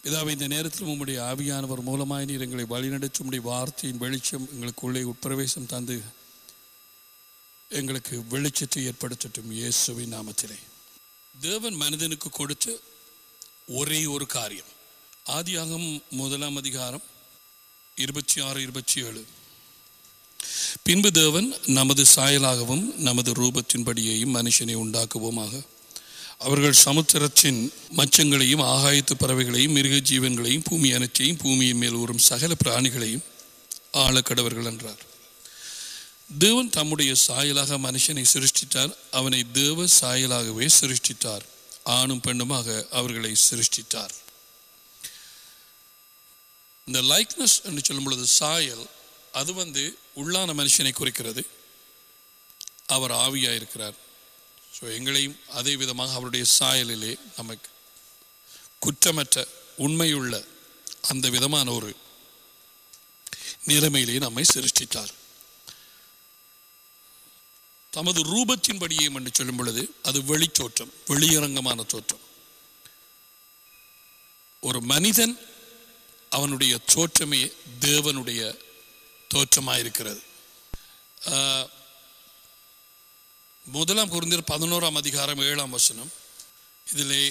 பிதாவை இந்த நேரத்தில் உம்முடைய ஆவியானவர் மூலமாய் நீர் எங்களை வழிநடத்தி உம்முடைய வார்த்தையின் வெளிச்சம் எங்களுக்குள்ளே உட்பிரவேசம் தந்து எங்களுக்கு வெளிச்சத்தை ஏற்படுத்தட்டும் இயேசுவின் நாமத்திலே தேவன் மனிதனுக்கு கொடுத்த ஒரே ஒரு காரியம் ஆதியாகம் முதலாம் அதிகாரம் இருபத்தி ஆறு இருபத்தி ஏழு பின்பு தேவன் நமது சாயலாகவும் நமது ரூபத்தின்படியையும் மனுஷனை உண்டாக்குவோமாக அவர்கள் சமுத்திரத்தின் மச்சங்களையும் ஆகாயத்து பறவைகளையும் மிருக ஜீவன்களையும் பூமி அனைத்தையும் பூமியின் மேல் ஊறும் சகல பிராணிகளையும் ஆளக்கடவர்கள் என்றார் தேவன் தம்முடைய சாயலாக மனுஷனை சிருஷ்டித்தார் அவனை தேவ சாயலாகவே சிருஷ்டித்தார் ஆணும் பெண்ணுமாக அவர்களை சிருஷ்டித்தார் இந்த லைக்னஸ் என்று சொல்லும் பொழுது சாயல் அது வந்து உள்ளான மனுஷனை குறிக்கிறது அவர் ஆவியாக இருக்கிறார் ஸோ எங்களையும் அதே விதமாக அவருடைய சாயலிலே நமக்கு குற்றமற்ற உண்மையுள்ள அந்த விதமான ஒரு நிலைமையிலே நம்மை சிருஷ்டித்தார் தமது ரூபத்தின்படியே என்று சொல்லும் பொழுது அது வெளித்தோற்றம் வெளியரங்கமான தோற்றம் ஒரு மனிதன் அவனுடைய தோற்றமே தேவனுடைய தோற்றமாயிருக்கிறது ஆஹ், முதலாம் குருந்தர் பதினோராம் அதிகாரம் ஏழாம் வசனம் இதிலே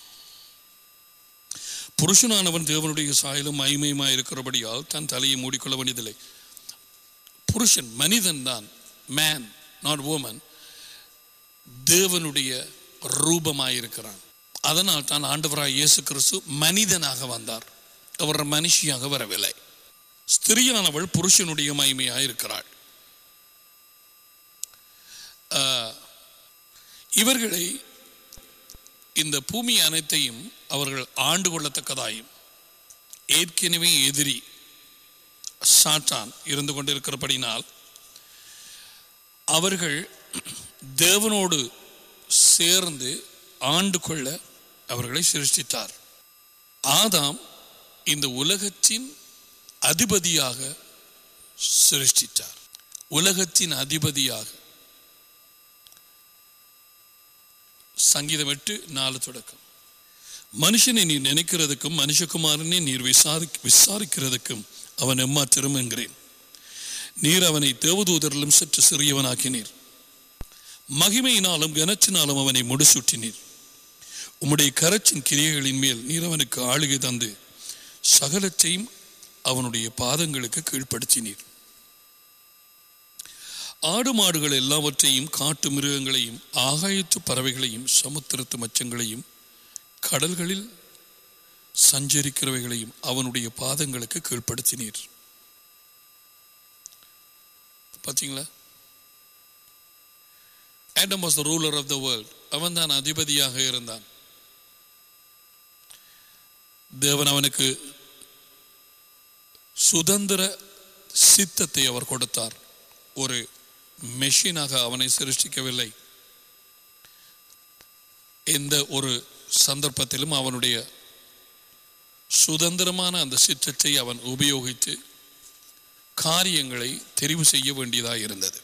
புருஷனானவன் தேவனுடைய சாயலும் மகிமையுமாய் இருக்கிறபடியால் தன் தலையை மூடிக்கொள்ள வேண்டியதில்லை புருஷன் மனிதன் தான் மேன் நாட் woman தேவனுடைய ரூபமாயிருக்கிறான் அதனால் தான் ஆண்டவராய் இயேசு கிறிஸ்து மனிதனாக வந்தார் அவர் மனுஷியாக வரவில்லை ஸ்திரியானவள் புருஷனுடைய மகிமையாக இருக்கிறாள் ஆஹ், இவர்களை இந்த பூமி அனைத்தையும் அவர்கள் ஆண்டு கொள்ளத்தக்கதாயும் ஏற்கனவே எதிரி சாத்தான் இருந்து கொண்டிருக்கிறபடினால் அவர்கள் தேவனோடு சேர்ந்து ஆண்டு கொள்ள அவர்களை சிருஷ்டித்தார் ஆதாம் இந்த உலகத்தின் அதிபதியாக சிருஷ்டித்தார் உலகத்தின் அதிபதியாக சங்கீதம் எட்டு நாலு தொடக்கம் மனுஷனை நீர் நினைக்கிறதுக்கும் மனுஷகுமாரனை நீர் விசாரி விசாரிக்கிறதுக்கும் அவன் எம்மாத்திரம் என்கிறேன் நீர் அவனை தேவதூதரிலும் சற்று சிறியவனாக்கினீர் மகிமையினாலும் கனத்தினாலும் அவனை முடிசூட்டினீர் உம்முடைய கரச்சின் கிரியைகளின் மேல் நீர் அவனுக்கு ஆளுகை தந்து சகலத்தையும் அவனுடைய பாதங்களுக்கு கீழ்ப்படுத்தினீர் ஆடு மாடுகள் எல்லாவற்றையும் காட்டு மிருகங்களையும் ஆகாயத்து பறவைகளையும் சமுத்திரத்து மச்சங்களையும் கடல்களில் சஞ்சரிக்கிறவைகளையும் அவனுடைய பாதங்களுக்கு கீழ்ப்படுத்தினீர் பார்த்தீங்களா Adam was the ruler of the world அவன் தான் அதிபதியாக இருந்தான் தேவன் அவனுக்கு சுதந்திர சித்தத்தை அவர் கொடுத்தார் ஒரு மெஷினாக அவனை சிருஷ்டிக்கவில்லை எந்த ஒரு சந்தர்ப்பத்திலும் அவனுடைய சுதந்திரமான அந்த சித்தத்தை அவன் உபயோகித்து காரியங்களை தெரிவு செய்ய வேண்டியதாக இருந்தது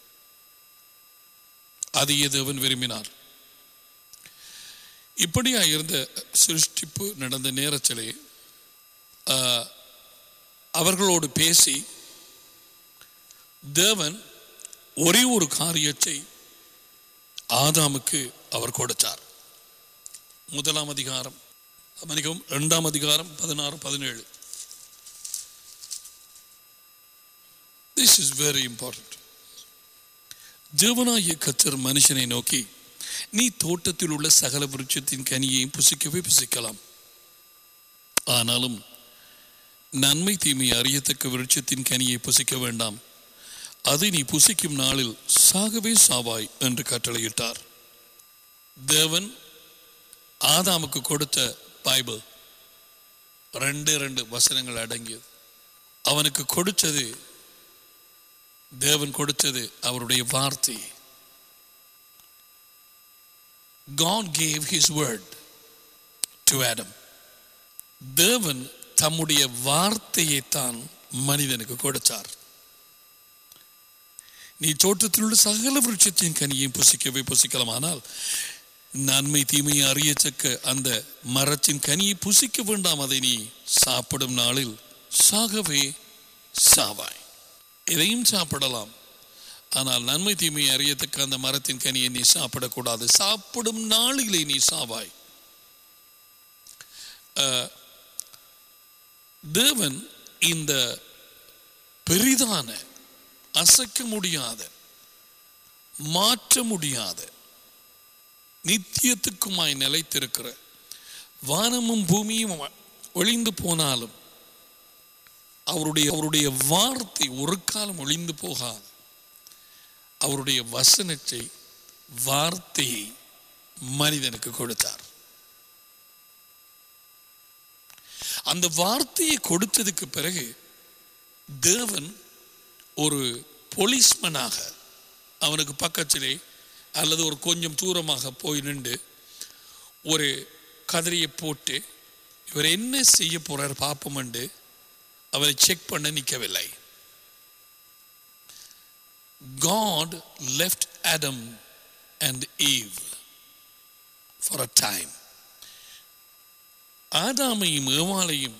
அதையே தேவன் விரும்பினார் இப்படியா இருந்த சிருஷ்டிப்பு நடந்த நேரத்திலே ஆஹ், அவர்களோடு பேசி தேவன் ஒரே ஒரு காரியத்தை ஆதாமுக்கு அவர் கொடுத்தார் முதலாம் அதிகாரம் மன்னிக்கவும் இரண்டாம் அதிகாரம் பதினாறு பதினேழு திஸ் இஸ் வெரி இம்பார்ட்டன்ட் தேவனாகிய கத்தர் மனுஷனை நோக்கி நீ தோட்டத்தில் உள்ள சகல விருட்சத்தின் கனியையும் புசிக்கவே புசிக்கலாம் ஆனாலும் நன்மை தீமை அறியத்தக்க விருட்சத்தின் கனியை புசிக்க வேண்டாம் அதை நீ புசிக்கும் நாளில் சாகவே சாவாய் என்று கட்டளையிட்டார் தேவன் ஆதாமுக்கு கொடுத்த பைபிள் ரெண்டு ரெண்டு வசனங்கள் அடங்கியது அவனுக்கு கொடுத்தது தேவன் கொடுத்தது அவருடைய வார்த்தை God gave his word to Adam தேவன் தம்முடைய வார்த்தையை தான் மனிதனுக்கு கொடுத்தார் நீ தோட்டத்தில் உள்ள சகல விருட்சத்தின் கனியையும் புசிக்கவே புசிக்கலாம் ஆனால் நன்மை தீமையை அறியத்தக்க அந்த மரத்தின் கனியை புசிக்க வேண்டாம் அதை நீ சாப்பிடும் நாளில் சாகவே சாவாய் எதையும் சாப்பிடலாம் ஆனால் நன்மை தீமையை அறியத்தக்க அந்த மரத்தின் கனியை நீ சாப்பிடக்கூடாது சாப்பிடும் நாளிலே நீ சாவாய் அஹ், தேவன் இந்த பெரிதான அசைக்க முடியாத மாற்ற முடியாத நித்தியத்துக்குமாய் நிலைத்திருக்கிற வானமும் பூமியும் ஒளிந்து போனாலும் அவருடைய அவருடைய வார்த்தை ஒரு காலம் ஒளிந்து போகாது அவருடைய வசனத்தை வார்த்தையை மனிதனுக்கு கொடுத்தார் அந்த வார்த்தையை கொடுத்ததுக்கு பிறகு தேவன் ஒரு போலீஸ்மனாக அவனுக்கு பக்கத்திலே அல்லது ஒரு கொஞ்சம் தூரமாக போய் நின்று ஒரு கதிரையை போட்டு இவர் என்ன செய்ய போறார் பார்ப்போம்ண்டு அவரை செக் பண்ண நிற்கவில்லை God left Adam and Eve for a time. ஆதாமையும் ஏவாளையும்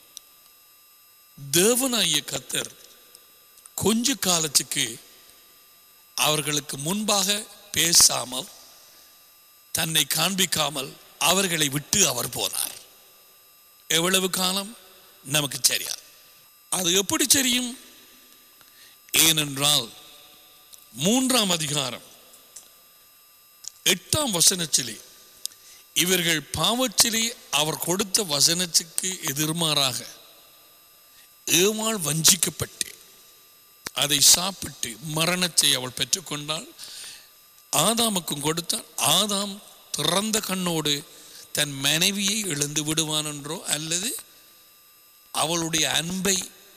தேவனாகிய கத்தர் கொஞ்ச காலத்துக்கு அவர்களுக்கு முன்பாக பேசாமல் தன்னை காண்பிக்காமல் அவர்களை விட்டு அவர் போனார் எவ்வளவு காலம் நமக்கு தெரியாது அது எப்படி தெரியும் ஏனென்றால் மூன்றாம் அதிகாரம் எட்டாம் வசனத்திலே இவர்கள் பாவத்திலே அவர் கொடுத்த வசனத்துக்கு எதிர்மாறாக ஏமாள் வஞ்சிக்கப்பட்டு அதை சாப்பிட்டு மரணத்தை அவள் பெற்றுக்கொண்டாள் ஆதாமுக்கும் கொடுத்தாள் ஆதாம் திறந்த கண்ணோடு தன் மனைவியை இழந்து விடுவான் என்றோ அல்லது அவளுடைய அன்பை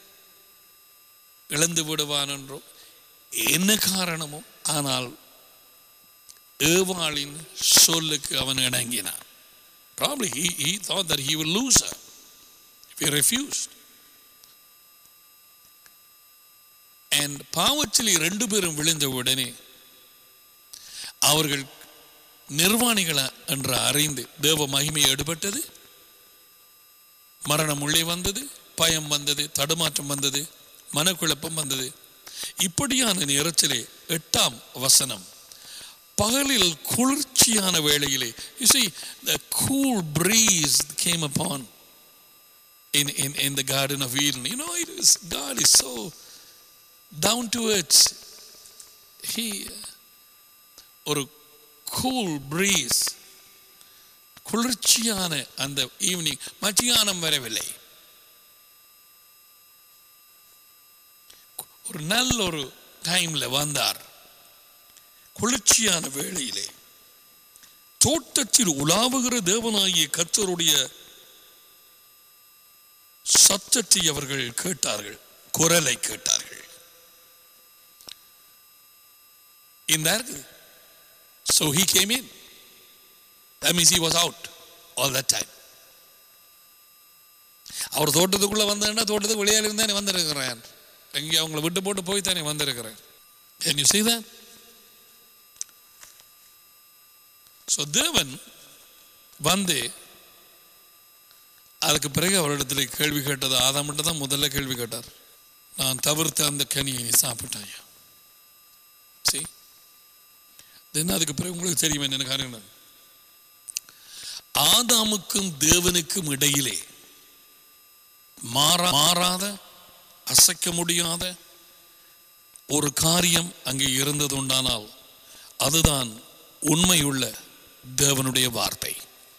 இழந்து விடுவான் என்றோ என்ன காரணமோ ஆனால் ஏவாளின் சொல்லுக்கு அவன் இணங்கினான் Probably he, he thought that he will lose her if he refused. And பாவத்தில் ரெண்டு பேரும் விழுந்த உடனே அவர்கள் நிர்வாணிகள என்று அறிந்து தேவ மகிமை எடுபட்டது மரணம் உள்ளே வந்தது பயம் வந்தது தடுமாற்றம் வந்தது மனக்குழப்பம் வந்தது இப்படியான நேரத்திலே எட்டாம் வசனம் பகலில் குளிர்ச்சியான வேளையிலே you see the cool breeze came upon in, in, in the garden of Eden you know it is God is so down to earth he ஒரு கூல் பிரீஸ் குளிர்ச்சியான அந்த ஈவினிங் மத்தியானம் வரவில்லை ஒரு நல்ல ஒரு டைம்ல வந்தார் குளிர்ச்சியான வேளையிலே தோட்டத்தில் உலாவுகிற தேவனாகிய கர்த்தருடைய சத்தத்தை அவர்கள் கேட்டார்கள் குரலை கேட்டார்கள் இந்த So he came in. That means he was out all that time. அவர் தோட்டத்துக்குள்ள வந்தேன்னா தோட்டத்துக்கு வெளியால இருந்தானே வந்திருக்கிறேன் எங்கே அவங்கள விட்டு போட்டு போய் தானே வந்திருக்கிறேன் Can you see that? So தேவன் வந்து அதுக்கு பிறகு அவரிடத்துல கேள்வி கேட்டது ஆதாமிட்ட தான் முதல்ல கேள்வி கேட்டார் நான் தவிர்த்த அந்த கனியை நீ சாப்பிட்டாயா See? தென் அதுக்கு பிறகு உங்களுக்கு தெரியும் என்ன காரணம் ஆதாமுக்கும் தேவனுக்கும் இடையிலே மாறா மாறாத அசைக்க முடியாத ஒரு காரியம் அங்கே இருந்தது உண்டானால் அதுதான் உண்மையுள்ள தேவனுடைய வார்த்தை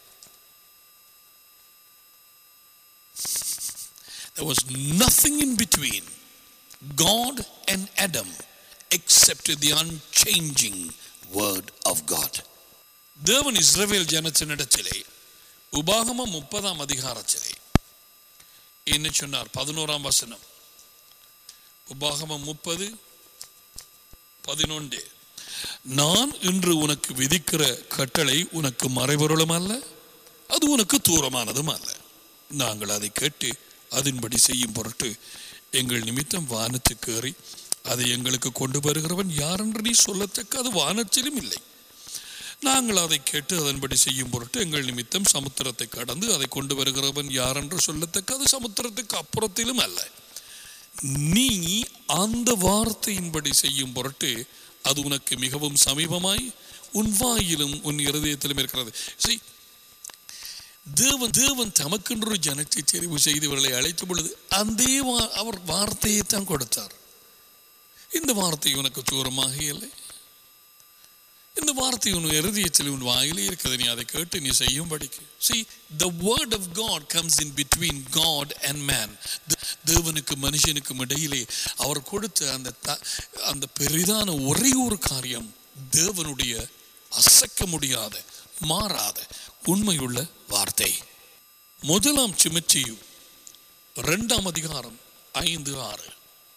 There was nothing in between God and Adam except the unchanging word of God. தேவன் இஸ்ரவேல் ஜனத்தினிடத்திலே உபாகமம் முப்பதாம் அதிகாரத்திலே என்ன சொன்னார் பதினோராம் வசனம் உபாகமம் முப்பது பதினொன்று நான் இன்று உனக்கு விதிக்கிற கட்டளை உனக்கு மறைபொருளும் அல்ல அது உனக்கு தூரமானதும் அல்ல நாங்கள் அதை கேட்டு அதன்படி செய்யும் பொருட்டு எங்கள் நிமித்தம் வானத்துக்கு ஏறி அதை எங்களுக்கு கொண்டு வருகிறவன் யார் என்று நீ சொல்லத்தக்க அது வானத்திலும் இல்லை நாங்கள் அதை கேட்டு அதன்படி செய்யும் பொருட்டு எங்கள் நிமித்தம் சமுத்திரத்தை கடந்து அதை கொண்டு வருகிறவன் யார் என்று சொல்லத்தக்க அது சமுத்திரத்துக்கு அப்புறத்திலும் அல்ல நீ அந்த வார்த்தையின்படி செய்யும் பொருட்டு அது உனக்கு மிகவும் சமீபமாய் உன் வாயிலும் உன் இருதயத்திலும் இருக்கிறது See, தேவன் தேவன் தமக்கென்று ஒரு ஜனத்தை தெரிவு செய்து இவர்களை அழைத்த பொழுது அந்த அவர் வார்த்தையை தான் கொடுத்தார் இந்த வார்த்தை உனக்கு தூரமாக இல்லை இந்த வார்த்தை உன் இருதயத்தில் உன் வாயிலே இருக்கிறது நீ அதை கேட்டு நீ செய்யும்படிக்கு see the word of god comes in between god and man தே- தேவனுக்கு மனுஷனுக்கும் இடையிலே அவர் கொடுத்த அந்த த- அந்த பெரிதான ஒரே ஒரு காரியம் தேவனுடைய அசைக்க முடியாத மாறாத உண்மையுள்ள வார்த்தை முதலாம் சிமிச்சியு இரண்டாம் அதிகாரம் ஐந்து ஆறு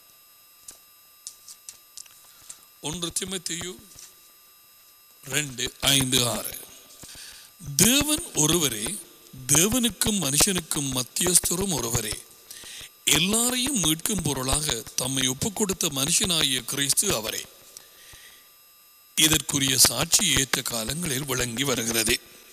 ஒன்று திமுத்தியு ரெண்டு ஐந்து ஆறு தேவன் ஒருவரே தேவனுக்கும் மனுஷனுக்கும் மத்தியஸ்தரும் ஒருவரே எல்லாரையும் மீட்கும் பொருளாக தம்மை ஒப்புக் கொடுத்த மனுஷனாகிய கிறிஸ்து அவரே இதற்குரிய சாட்சி ஏற்ற காலங்களில் விளங்கி வருகிறது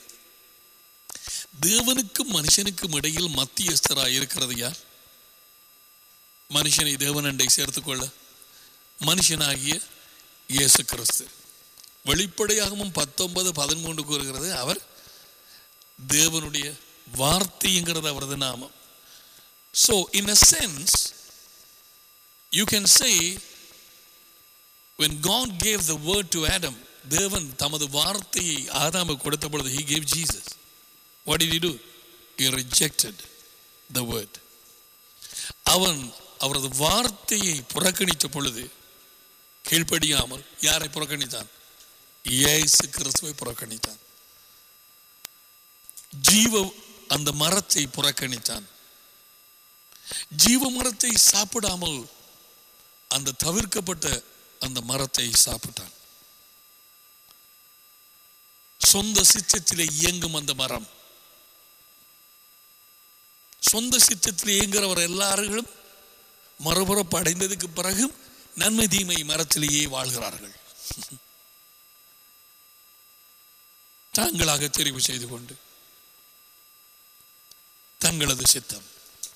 தேவனுக்கும் மனுஷனுக்கும் இடையில் மத்தியஸ்தராய் இருக்கிறது யார் மனுஷனை தேவனண்டை சேர்த்துக்கொள்ள மனுஷனாகிய இயேசு கிறிஸ்து வெளிப்படையாகவும் பத்தொன்பது பதிமூன்று கூறுகிறது அவர் தேவனுடைய வார்த்தைங்கிறது அவரது நாமம் so in a sense you can say when God gave the word to Adam தேவன் தமது வார்த்தையை ஆதாமுக்கு கொடுத்த பொழுது he gave Jesus what did he do he rejected the word அவன் அவரது வார்த்தையை புறக்கணித்த பொழுது கீழ்ப்படியாமல் யாரை புறக்கணித்தான் இயேசு கிறிஸ்துவை புறக்கணித்தான் ஜீவ அந்த மரத்தை புறக்கணித்தான் ஜீவ மரத்தை சாப்பிடாமல் அந்த தவிர்க்கப்பட்ட அந்த மரத்தை சாப்பிட்டான் சொந்த சித்தத்திலே இயங்கும் அந்த மரம் சொந்த சித்தத்தில் இயங்குறவர் எல்லாரும் மறுபுறப்பு அடைந்ததுக்கு பிறகு நன்மை தீமை மரத்திலேயே வாழ்கிறார்கள் தாங்களாக தெரிவு செய்து கொண்டு தங்களது சித்தம்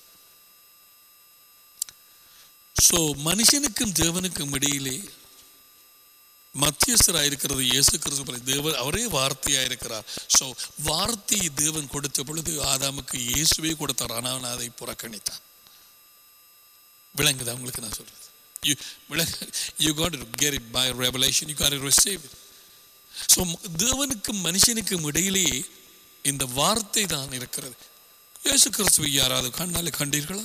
சோ மனுஷனுக்கும் தேவனுக்கும் இடையிலே மத்தியஸ்தராக இருக்கிறது இயேசு கிறிஸ்து தேவன் அவரே வார்த்தையா இருக்கிறார் சோ வார்த்தையை தேவன் கொடுத்த பொழுது ஆதாமுக்கு இயேசுவே கொடுத்தார் ஆனால் அவன் அதை புறக்கணித்தான் விளங்குதா உங்களுக்கு நான் சொல்றது you you got to get it by revelation you got to receive it so தேவனுக்கும் மனுஷனுக்கும் இடையிலே இந்த வார்த்தை தான் இருக்கிறது இயேசு கிறிஸ்துவை யாராவது கண்ணாலே கண்டீர்களா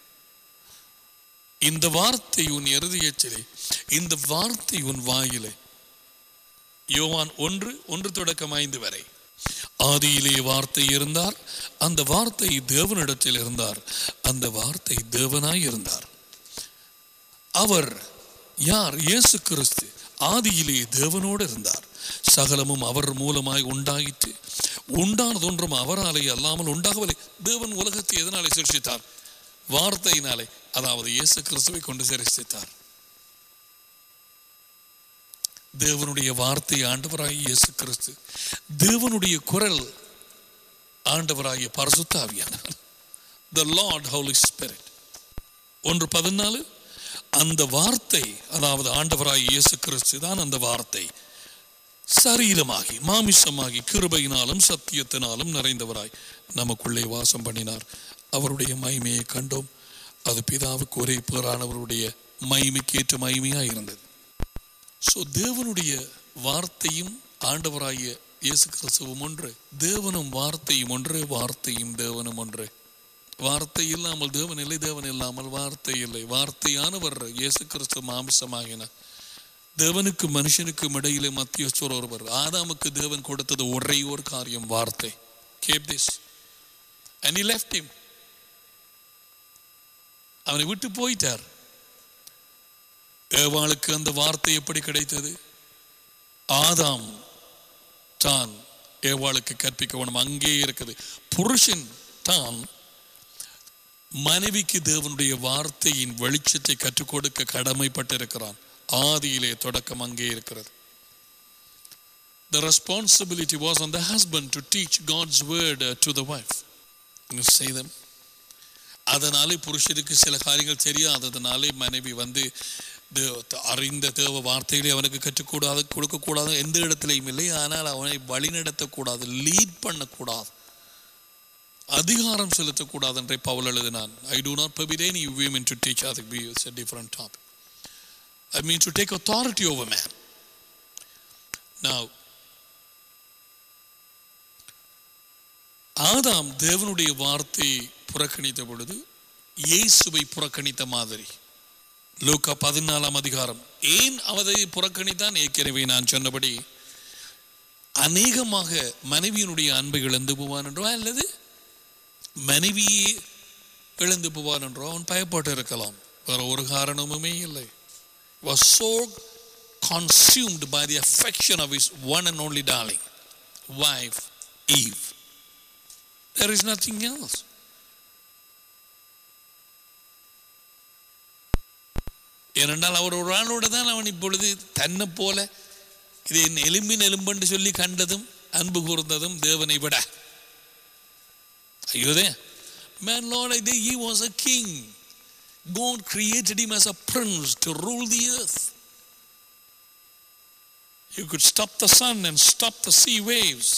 இந்த வார்த்தை உன் இருதயத்திலே இந்த வார்த்தை உன் வாயிலே யோவான் ஒன்று ஒன்று தொடக்கம் ஐந்து வரை ஆதியிலே வார்த்தை இருந்தார் அந்த வார்த்தை தேவனிடத்தில் இருந்தார் அந்த வார்த்தை தேவனாய் இருந்தார் அவர் யார் இயேசு கிறிஸ்து ஆதியிலே தேவனோடு இருந்தார் சகலமும் அவர் மூலமாய் உண்டாயிற்று உண்டானதொன்றும் அவராலே அல்லாமல் உண்டாகவில்லை தேவன் உலகத்தை எதனாலே சிருஷித்தார் வார்த்தையினாலே அதாவது இயேசு கிறிஸ்துவை கொண்டு சிருஷ்டித்தார் தேவனுடைய வார்த்தை ஆண்டவராகிய இயேசு கிறிஸ்து தேவனுடைய குரல் ஆண்டவராகிய பரசுத்தாவியானவர் த லார்ட் ஹோலி ஸ்பிரிட் ஒன்று பதினாலு அந்த வார்த்தை அதாவது ஆண்டவராகிய இயேசு கிறிஸ்து தான் அந்த வார்த்தை சரீரமாகி மாமிசமாகி கிருபையினாலும் சத்தியத்தினாலும் நிறைந்தவராய் நமக்குள்ளே வாசம் பண்ணினார் அவருடைய மகிமையை கண்டோம் அது பிதாவுக்கு ஒரே பேரானவருடைய மகிமைக்கேற்ற மகிமையாக இருந்தது ஸோ தேவனுடைய வார்த்தையும் ஆண்டவராகிய இயேசு கிறிஸ்துவும் ஒன்று தேவனும் வார்த்தையும் ஒன்று வார்த்தையும் தேவனும் ஒன்று வார்த்தை இல்லாமல் தேவன் இல்லை தேவன் இல்லாமல் வார்த்தை இல்லை வார்த்தையானவர் இயேசு கிறிஸ்து மாமிசமாகினார் தேவனுக்கு மனுஷனுக்கும் இடையிலே மத்தியஸ்தர் ஒருவர் ஆதாமுக்கு தேவன் கொடுத்தது ஒரே ஒரு காரியம் வார்த்தை kept this and he left him அவனை விட்டு போயிட்டார் ஏவாளுக்கு அந்த வார்த்தை எப்படி கிடைத்தது ஆதாம் தான் ஏவாளுக்கு கற்பிக்க வேணும் அங்கே இருக்குது புருஷன் தான் மனைவிக்கு தேவனுடைய வார்த்தையின் வெளிச்சத்தை கற்றுக் கொடுக்க கடமைப்பட்டிருக்கிறான் ஆதியிலே தொடக்கம் அங்கே இருக்கிறது the responsibility was on the husband to teach God's word uh, to the wife. You say them. அதனாலே புருஷனுக்கு சில காரியங்கள் தெரியாததுனாலே மனைவி வந்து தே- அறிந்த தேவ வார்த்தைகளை அவனுக்கு கற்றுக்கூடாது கொடுக்கக்கூடாது எந்த இடத்துலையும் இல்லை ஆனால் அவனை வழிநடத்தக்கூடாது லீட் பண்ணக்கூடாது அதிகாரம் செலுத்தக்கூடாது என்றே பவுல் எழுதினான் ஐ do not forbid any women to teach other views a different topic I mean to take authority over man now ஆதாம் தேவனுடைய வார்த்தையை புறக்கணித்த பொழுது இயேசுவை புறக்கணித்த மாதிரி லூக்கா பதினாலாம் அதிகாரம் ஏன் அவதை புறக்கணித்தான் ஏற்கனவே நான் சொன்னபடி அநேகமாக மனைவியினுடைய அன்பை இழந்து போவான் என்றோ அல்லது மனைவியே இழந்து போவான் என்றோ அவன் பயப்பட்டு இருக்கலாம் வேற ஒரு காரணமுமே இல்லை was so consumed by the affection of his one and only darling wife Eve there is nothing else ஏனென்றால் அவர் ஒரு ஆளோடு தான் அவன் இப்பொழுது தன்னை போல இது என் எலும்பின் எலும்பென்று சொல்லி கண்டதும் அன்பு கூர்ந்ததும் தேவனை விட ஐயோதே man lord he was a king God created him as a prince to rule the earth you could stop the sun and stop the sea waves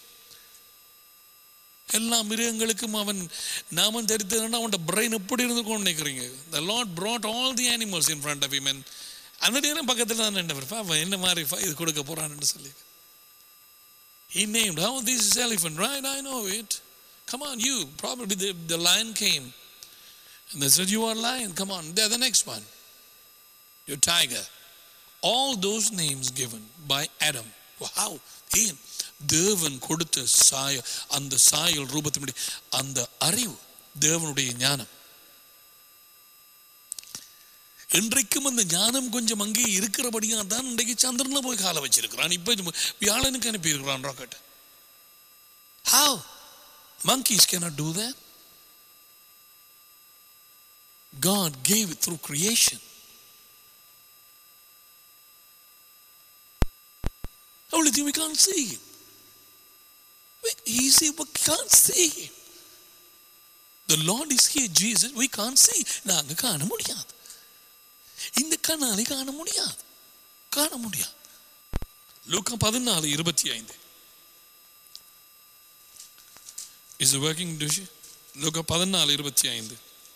எல்லா மிருகங்களுக்கும் அவன் நாமம் தெரிந்ததுன்னா அவன் பிரெயின் எப்படி இருந்துக்கோன்னு நினைக்கிறீங்க the lord brought all the animals in front of him and அந்த நேரம் பக்கத்தில் தான் நின்றவர் அவன் என்ன மாதிரி ஃப- இது கொடுக்க போறான்னு சொல்லி He named how this is elephant, right? I know it. Come on, you. Probably the, the lion came. And they said, You are lion. Come on. They're the next one. Your tiger. All those names given by Adam. Wow. ஏன் தேவன் கொடுத்த சாய அந்த சாயல் ரூபத்தினுடைய அந்த அறிவு தேவனுடைய ஞானம் இன்றைக்கும் அந்த ஞானம் கொஞ்சம் அங்கே இருக்கிறபடியா தான் இன்றைக்கு சந்திரன்ல போய் காலை வச்சிருக்கிறான் இப்ப இது வியாழனுக்கு அனுப்பி இருக்கிறான் rocket How? Monkeys cannot do that. God gave it through creation. Only thing we can't see him. We, he see we can't see him. The Lord is here, Jesus. We can't see. நாங்க காண முடியாது இந்த கண்ணாலே காண முடியாது காண முடியாது லூக்கா பதினாலு இருபத்தி ஐந்து இஸ் ஒர்க்கிங் டிஷ் லூக்கா பதினாலு இருபத்தி ஐந்து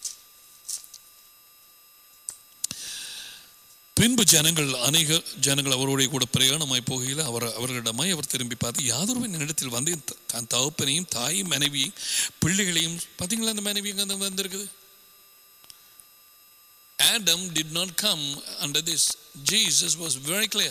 பின்பு ஜனங்கள் அநேக ஜனங்கள் அவருடைய கூட பிரயாணமாய் போகையில் அவர் அவர்களிடமாய் அவர் திரும்பி பார்த்து யாதொருவன் என்னிடத்தில் வந்து என் த- தன் தகப்பனையும் தாயும் மனைவியும் பிள்ளைகளையும் பார்த்தீங்களா அந்த மனைவி அங்கே அந்த வந்திருக்குது Adam did not come under this. Jesus was very clear.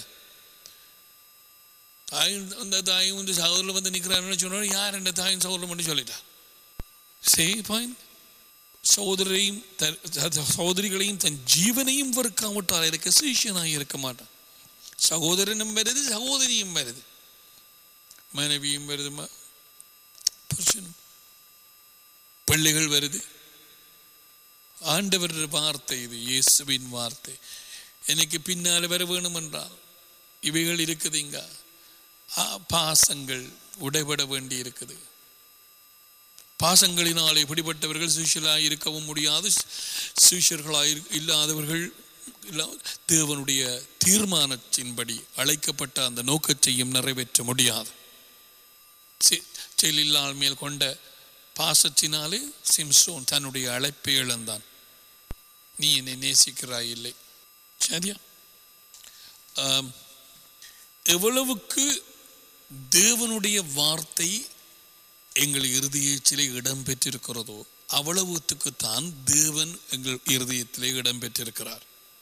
தாயும் அந்த தாயும் வந்து சகோதரில் வந்து நிற்கிறாருன்னு சொன்னாரு யார் என்ற தாயும் சகோதரம் பண்ணி சொல்லிட்டா சே பாயிண்ட் சகோதரையும் த- த- சகோதரிகளையும் தன் ஜீவனையும் வெறுக்காவிட்டால் இருக்க சீஷனாக இருக்க மாட்டான் சகோதரனும் வருது சகோதரியும் வருது மனைவியும் வருது ம- புருஷனும் பிள்ளைகள் வருது ஆண்டவர் வார்த்தை இது இயேசுவின் வார்த்தை எனக்கு பின்னால் வர வேணும் என்றால் இவைகள் இருக்குது இங்க ஆ, பாசங்கள் உடைபட வேண்டி இருக்குது பாசங்களினால் இப்படிப்பட்டவர்கள் சிஷியலாக இருக்கவும் முடியாது சிஷியர்களாக இல்லாதவர்கள் இல்லா தேவனுடைய தீர்மானத்தின்படி அழைக்கப்பட்ட அந்த நோக்கத்தையும் நிறைவேற்ற முடியாது செ- செலில்லால் மேல் கொண்ட பாசத்தினாலே சிம்சோன் தன்னுடைய அழைப்பை இழந்தான் நீ என்னை நேசிக்கிறாய் இல்லை சரியா ஆம், எவ்வளவுக்கு தேவனுடைய வார்த்தை எங்கள் இருதயத்திலே இடம் பெற்றிருக்கிறதோ அவ்வளவுத்துக்கு தான் தேவன் எங்கள் இருதயத்திலே இடம் பெற்றிருக்கிறார்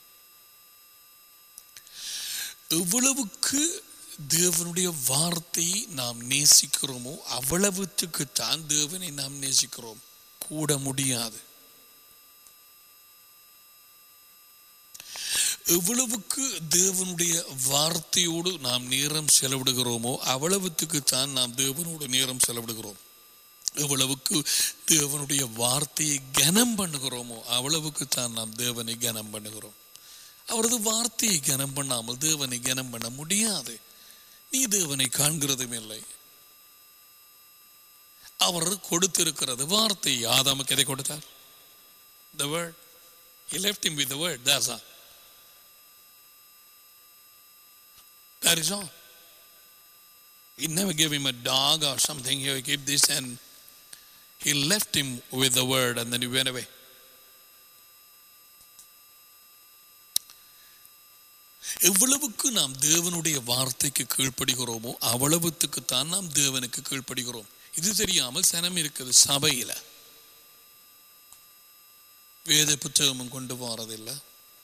எவ்வளவுக்கு தேவனுடைய வார்த்தையை நாம் நேசிக்கிறோமோ அவ்வளவுத்துக்கு தான் தேவனை நாம் நேசிக்கிறோம் கூட முடியாது எவ்வளவுக்கு தேவனுடைய வார்த்தையோடு நாம் நேரம் செலவிடுகிறோமோ அவ்வளவுத்துக்கு தான் நாம் தேவனோடு நேரம் செலவிடுகிறோம் எவ்வளவுக்கு தேவனுடைய வார்த்தையை கனம் பண்ணுகிறோமோ அவ்வளவுக்கு தான் நாம் தேவனை கனம் பண்ணுகிறோம் அவரது வார்த்தையை கனம் பண்ணாமல் தேவனை கனம் பண்ண முடியாது நீ தேவனை காண்கிறதும் இல்லை அவர் கொடுத்திருக்கிறது வார்த்தை ஆதாமுக்கு எதை கொடுத்தார் the word he left him with the word that's all that is all he never gave him a dog or something he would give this and he left him with the word and then he went away எவ்வளவுக்கு நாம் தேவனுடைய வார்த்தைக்கு கீழ்ப்படுகிறோமோ அவ்வளவுத்துக்கு தான் நாம் தேவனுக்கு கீழ்ப்படுகிறோம் இது தெரியாமல் சனம் இருக்குது சபையில வேத புத்தகமும் கொண்டு போறதில்லை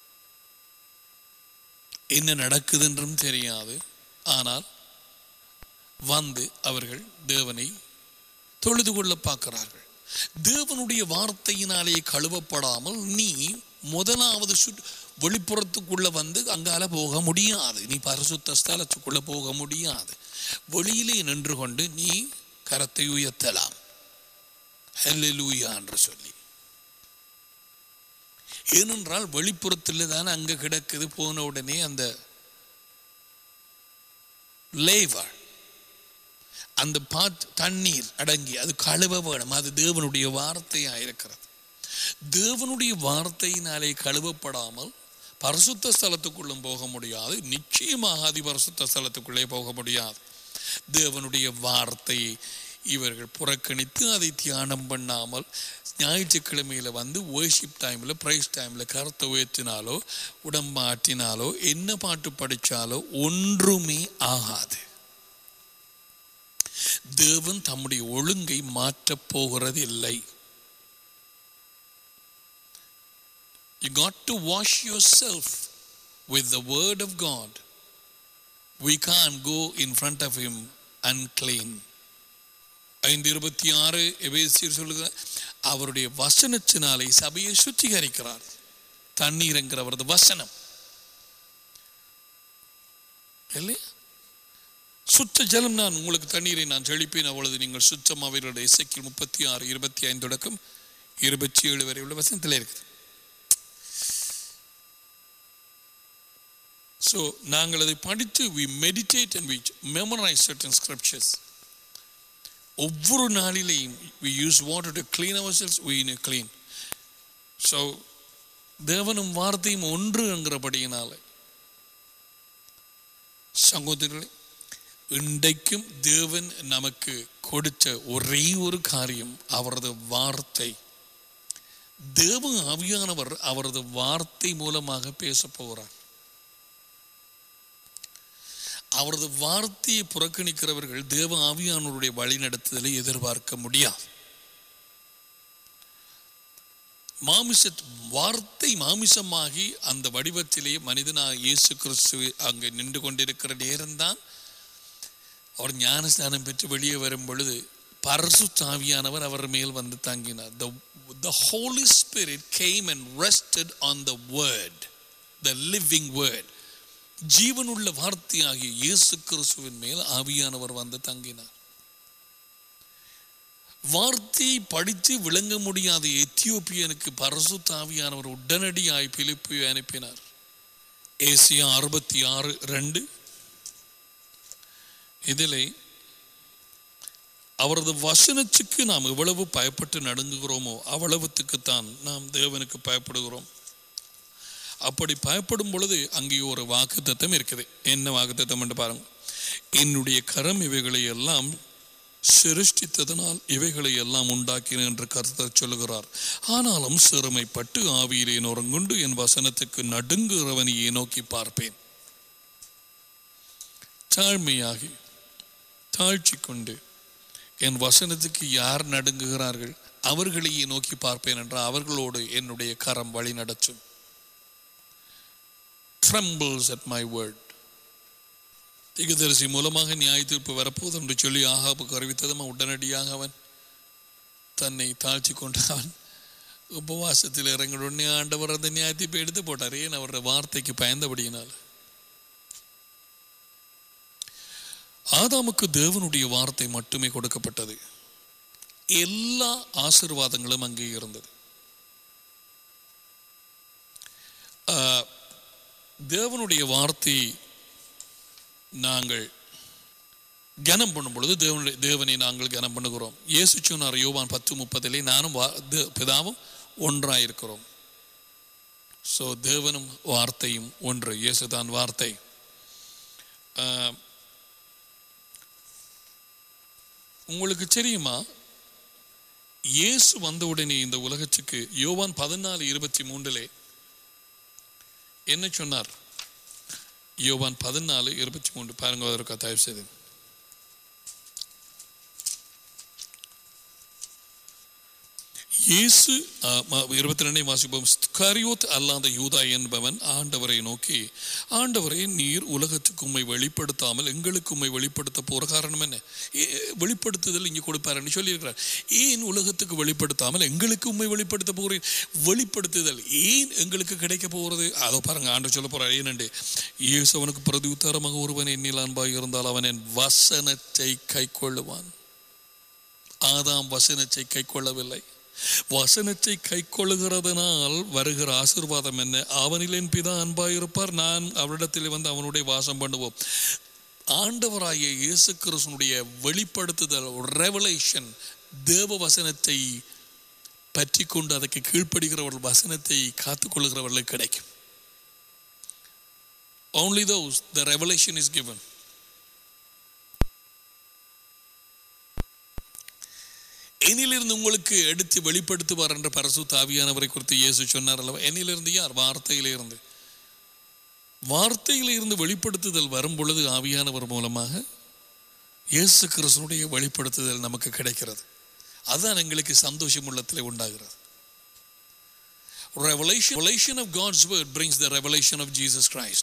என்ன நடக்குது என்றும் தெரியாது ஆனால் வந்து அவர்கள் தேவனை தொழுது கொள்ள பார்க்கிறார்கள் தேவனுடைய வார்த்தையினாலே கழுவப்படாமல் நீ முதலாவது சுற்று வெளிப்புறத்துக்குள்ள வந்து அங்கால போக முடியாது நீ பரிசுத்த ஸ்தலத்துக்குள்ள போக முடியாது வெளியிலே நின்று கொண்டு நீ கரத்தை உயர்த்தலாம் ஹல்லேலூயா என்று சொல்லி ஏனென்றால் வெளிப்புறத்தில் தான் அங்க கிடக்குது போன உடனே அந்த லேவர் அந்த பாத் தண்ணீர் அடங்கி அது கழுவ வேணும் அது தேவனுடைய வார்த்தையா இருக்கிறது தேவனுடைய வார்த்தையினாலே கழுவப்படாமல் பரிசுத்த ஸ்தலத்துக்குள்ளும் போக முடியாது நிச்சயமாக அதி பரிசுத்த ஸ்தலத்துக்குள்ளே போக முடியாது தேவனுடைய வார்த்தையை இவர்கள் புறக்கணித்து அதை தியானம் பண்ணாமல் ஞாயிற்றுக்கிழமையில வந்து worship டைம்ல பிரைஸ் டைம்ல கருத்தை உயர்த்தினாலோ உடம்பாட்டினாலோ என்ன பாட்டு படிச்சாலோ ஒன்றுமே ஆகாது தேவன் தம்முடைய ஒழுங்கை மாற்றப் போகிறதில்லை You got to wash yourself with the word of God. We can't go in front of him unclean. ஐந்து இருபத்தி ஆறு எபேசியர் சொல்லுகிற அவருடைய வசனத்தினாலே சபையை சுத்திகரிக்கிறார் தண்ணீர் என்கிற அவரது வசனம் இல்லையா சுத்த ஜலம் நான் உங்களுக்கு தண்ணீரை நான் செழிப்பேன் அவ்வளவு நீங்கள் சுத்தம் அவர்களுடைய இசைக்கில் முப்பத்தி ஆறு இருபத்தி ஐந்து தொடக்கம் இருபத்தி ஏழு வரை உள்ள வசனத்தில் இருக்குது ஸோ நாங்கள் அதை படித்து we meditate and we memorise certain scriptures ஒவ்வொரு நாளிலேயும் we use water to clean our cells we clean so தேவனும் வார்த்தையும் ஒன்று என்கிறபடியினால சகோதரர்களே இன்றைக்கும் தேவன் நமக்கு கொடுத்த ஒரே ஒரு காரியம் அவரது வார்த்தை தேவ ஆவியானவர் அவரது வார்த்தை மூலமாக பேச போகிறார் அவரது வார்த்தையை புறக்கணிக்கிறவர்கள் தேவ ஆவியானவருடைய வழிநடத்துதலை எதிர்பார்க்க முடியாது மாமிச வார்த்தை மாமிசமாகி அந்த வடிவத்திலே மனிதனாக இயேசு கிறிஸ்து அங்கே நின்று கொண்டிருக்கிற நேரம்தான் அவர் ஞானஸ்தானம் பெற்று வெளியே வரும் பொழுது பரசு தாவியானவர் அவர் மேல் வந்து தங்கினார் the the holy spirit came and rested on the word the living word ஜீவனுள்ள வார்த்தையாகிய இயேசு கிறிஸ்துவின் மேல் ஆவியானவர் வந்து தங்கினார் வார்த்தையை படித்து விளங்க முடியாத எத்தியோப்பியனுக்கு பரசு தாவியானவர் உடனடியாய் பிலிப்பை அனுப்பினார் ஏசியா அறுபத்தி ஆறு ரெண்டு இதிலே அவரது வசனத்துக்கு நாம் எவ்வளவு பயப்பட்டு நடுங்குகிறோமோ அவ்வளவுத்துக்குத்தான் நாம் தேவனுக்கு பயப்படுகிறோம் அப்படி பயப்படும் பொழுது அங்கே ஒரு வாக்குத்தத்தம் இருக்குது என்ன வாக்குத்தத்தம் என்று பாருங்க என்னுடைய கரம் இவைகளை எல்லாம் சிருஷ்டித்ததனால் இவைகளை எல்லாம் உண்டாக்கினேன் என்று கருத்தர் சொல்லுகிறார் ஆனாலும் சிறுமைப்பட்டு ஆவியிலே நொறுங்குண்டு என் வசனத்துக்கு நடுங்குகிறவனையே நோக்கி பார்ப்பேன் தாழ்மையாகி தாழ்ச்சி கொண்டு என் வசனத்துக்கு யார் நடுங்குகிறார்கள் அவர்களையே நோக்கி பார்ப்பேன் என்றால் அவர்களோடு என்னுடைய கரம் வழி நடச்சும் trembles at my word திகதரிசி மூலமாக நியாய தீர்ப்பு வரப்போகுது என்று சொல்லி ஆகாபுக்கு அறிவித்ததும் உடனடியாக அவன் தன்னை தாழ்த்தி கொண்டான் உபவாசத்தில் இறங்கின உடனே ஆண்டவர் அந்த நியாய தீர்ப்பை எடுத்து போட்டார் ஏன் அவருடைய வார்த்தைக்கு பயந்தபடியினால் ஆதாமுக்கு தேவனுடைய வார்த்தை மட்டுமே கொடுக்கப்பட்டது எல்லா ஆசீர்வாதங்களும் அங்கே இருந்தது ஆஹ், தேவனுடைய வார்த்தையை நாங்கள் கனம் பண்ணும் பொழுது தேவனுடைய தேவனை நாங்கள் கனம் பண்ணுகிறோம் இயேசு சொன்னார் யோவான் பத்து முப்பதிலே நானும் வா- தே- பிதாவும் ஒன்றாயிருக்கிறோம் ஸோ தேவனும் வார்த்தையும் ஒன்று இயேசுதான் வார்த்தை ஆஹ், உங்களுக்கு தெரியுமா இயேசு வந்த உடனே இந்த உலகத்துக்கு யோவான் பதினாலு இருபத்தி மூன்றிலே என்ன சொன்னார் யோவான் பதினாலு இருபத்தி மூன்று பாருங்க அதற்கு தயவு செய்து இயேசு இருபத்தி ரெண்டை வாசிப்போம் கரியோத் அல்லாத யூதா என்பவன் ஆண்டவரை நோக்கி ஆண்டவரே நீர் உலகத்துக்கு உம்மை வெளிப்படுத்தாமல் எங்களுக்கு உம்மை வெளிப்படுத்த போற காரணம் என்ன ஏ- வெளிப்படுத்துதல் இங்கே கொடுப்பாருன்னு சொல்லியிருக்கிறார் ஏன் உலகத்துக்கு வெளிப்படுத்தாமல் எங்களுக்கு உம்மை வெளிப்படுத்த போகிறேன் வெளிப்படுத்துதல் ஏன் எங்களுக்கு கிடைக்க போகிறது அதோ பாருங்க ஆண்டு சொல்ல போறார் ஏனண்டு இயேசு அவனுக்கு பிரதி உத்தாரமாக ஒருவன் என்னில் அன்பாய் இருந்தால் அவன் என் வசனத்தை கை கொள்ளுவான் ஆதாம் வசனத்தை கை கொள்ளவில்லை வசனத்தை கை கொள்ளுகிறதுனால் வருகிற ஆசீர்வாதம் என்ன அவனில் என் பிதா அன்பாயிருப்பார் நான் அவரிடத்தில் வந்து அவனுடைய வாசம் பண்ணுவோம் ஆண்டவராகிய இயேசு கிறிஸ்துனுடைய வெளிப்படுத்துதல் ரெவலேஷன் தேவ வசனத்தை பற்றி கொண்டு அதற்கு கீழ்ப்படுகிறவர்கள் வசனத்தை காத்துக்கொள்ளுகிறவர்களுக்கு கிடைக்கும் only those the revelation is given என்னிலிருந்து உங்களுக்கு எடுத்து வெளிப்படுத்துவார் என்ற பரசு தாவியானவரை குறித்து இயேசு சொன்னார் அல்லவா என்னிலிருந்து யார் வார்த்தையிலிருந்து வார்த்தையிலிருந்து வெளிப்படுத்துதல் வரும் பொழுது ஆவியானவர் மூலமாக இயேசு கிறிஸ்துனுடைய வெளிப்படுத்துதல் நமக்கு கிடைக்கிறது அதுதான் எங்களுக்கு சந்தோஷம் உள்ளத்தில் உண்டாகிறது Revelation, revelation of God's word brings the revelation of Jesus Christ.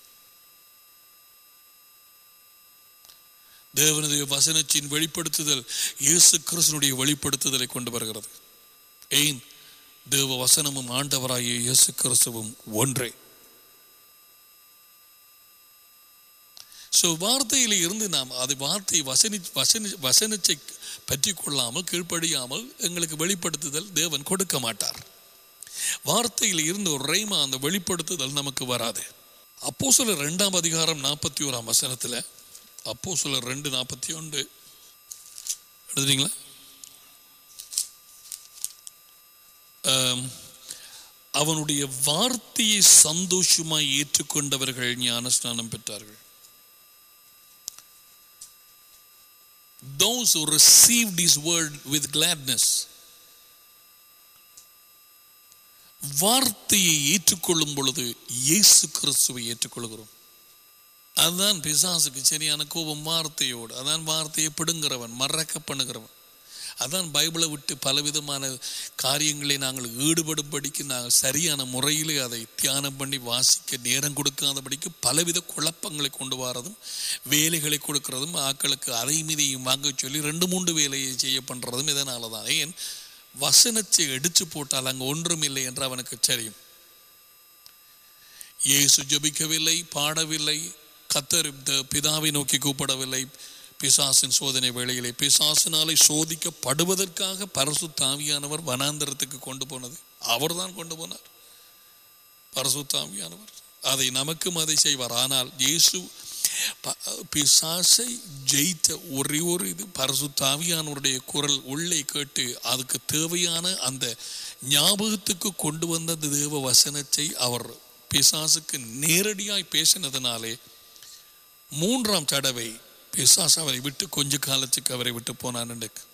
தேவனுடைய வசனத்தின் வெளிப்படுத்துதல் இயேசு கிறிஸ்துனுடைய வெளிப்படுத்துதலை கொண்டு வருகிறது ஏன் தேவ வசனமும் ஆண்டவராகிய இயேசு கிறிஸ்துவும் ஒன்றே ஸோ வார்த்தையில இருந்து நாம் அது வார்த்தை வசனி வசனி வசனத்தை பற்றி கொள்ளாமல் கீழ்ப்படியாமல் எங்களுக்கு வெளிப்படுத்துதல் தேவன் கொடுக்க மாட்டார் வார்த்தையில் இருந்து ஒரு ரைமா அந்த வெளிப்படுத்துதல் நமக்கு வராது அப்போ சில ரெண்டாம் அதிகாரம் நாற்பத்தி ஓராம் வசனத்தில் அப்போ சில ரெண்டு நாற்பத்தி ஒன்று எழுதுறீங்களா ஆம், அவனுடைய வார்த்தையை சந்தோஷமாய் ஏற்றுக்கொண்டவர்கள் ஞானஸ்நானம் பெற்றார்கள் those who received his word with gladness வார்த்தையை ஏற்றுக்கொள்ளும் பொழுது இயேசு கிறிஸ்துவை ஏற்றுக்கொள்கிறோம் அதுதான் பிசாசுக்கு சரியான கோபம் வார்த்தையோடு அதான் வார்த்தையை பிடுங்கிறவன் மறக்க பண்ணுகிறவன் அதான் பைபிளை விட்டு பலவிதமான காரியங்களை நாங்கள் ஈடுபடும்படிக்கு நாங்கள் சரியான முறையிலே அதை தியானம் பண்ணி வாசிக்க நேரம் கொடுக்காதபடிக்கு பலவித குழப்பங்களை கொண்டு வரதும் வேலைகளை கொடுக்கிறதும் ஆக்களுக்கு அதை மீதையும் வாங்க சொல்லி ரெண்டு மூன்று வேலையை செய்ய பண்ணுறதும் இதனால தான் ஏன் வசனத்தை எடுத்து போட்டால் அங்கே ஒன்றும் இல்லை என்று அவனுக்கு தெரியும் இயேசு ஜெபிக்கவில்லை பாடவில்லை கத்தர் இந்த பிதாவை நோக்கி கூப்பிடவில்லை பிசாசின் சோதனை வேளையிலே பிசாசினாலே சோதிக்கப்படுவதற்காக பரசு தாவியானவர் வனாந்தரத்துக்கு கொண்டு போனது அவர்தான் கொண்டு போனார் பரசு தாவியானவர் அதை நமக்கும் அதை செய்வார் ஆனால் இயேசு ப- பிசாசை ஜெயித்த ஒரே ஒரு இது பரசு தாவியானவருடைய குரல் உள்ளே கேட்டு அதுக்கு தேவையான அந்த ஞாபகத்துக்கு கொண்டு வந்த அந்த தேவ வசனத்தை அவர் பிசாசுக்கு நேரடியாய் பேசினதுனாலே மூன்றாம் தடவை பிசாசு அவரை விட்டு கொஞ்ச காலத்துக்கு அவரை விட்டு போனான் என்று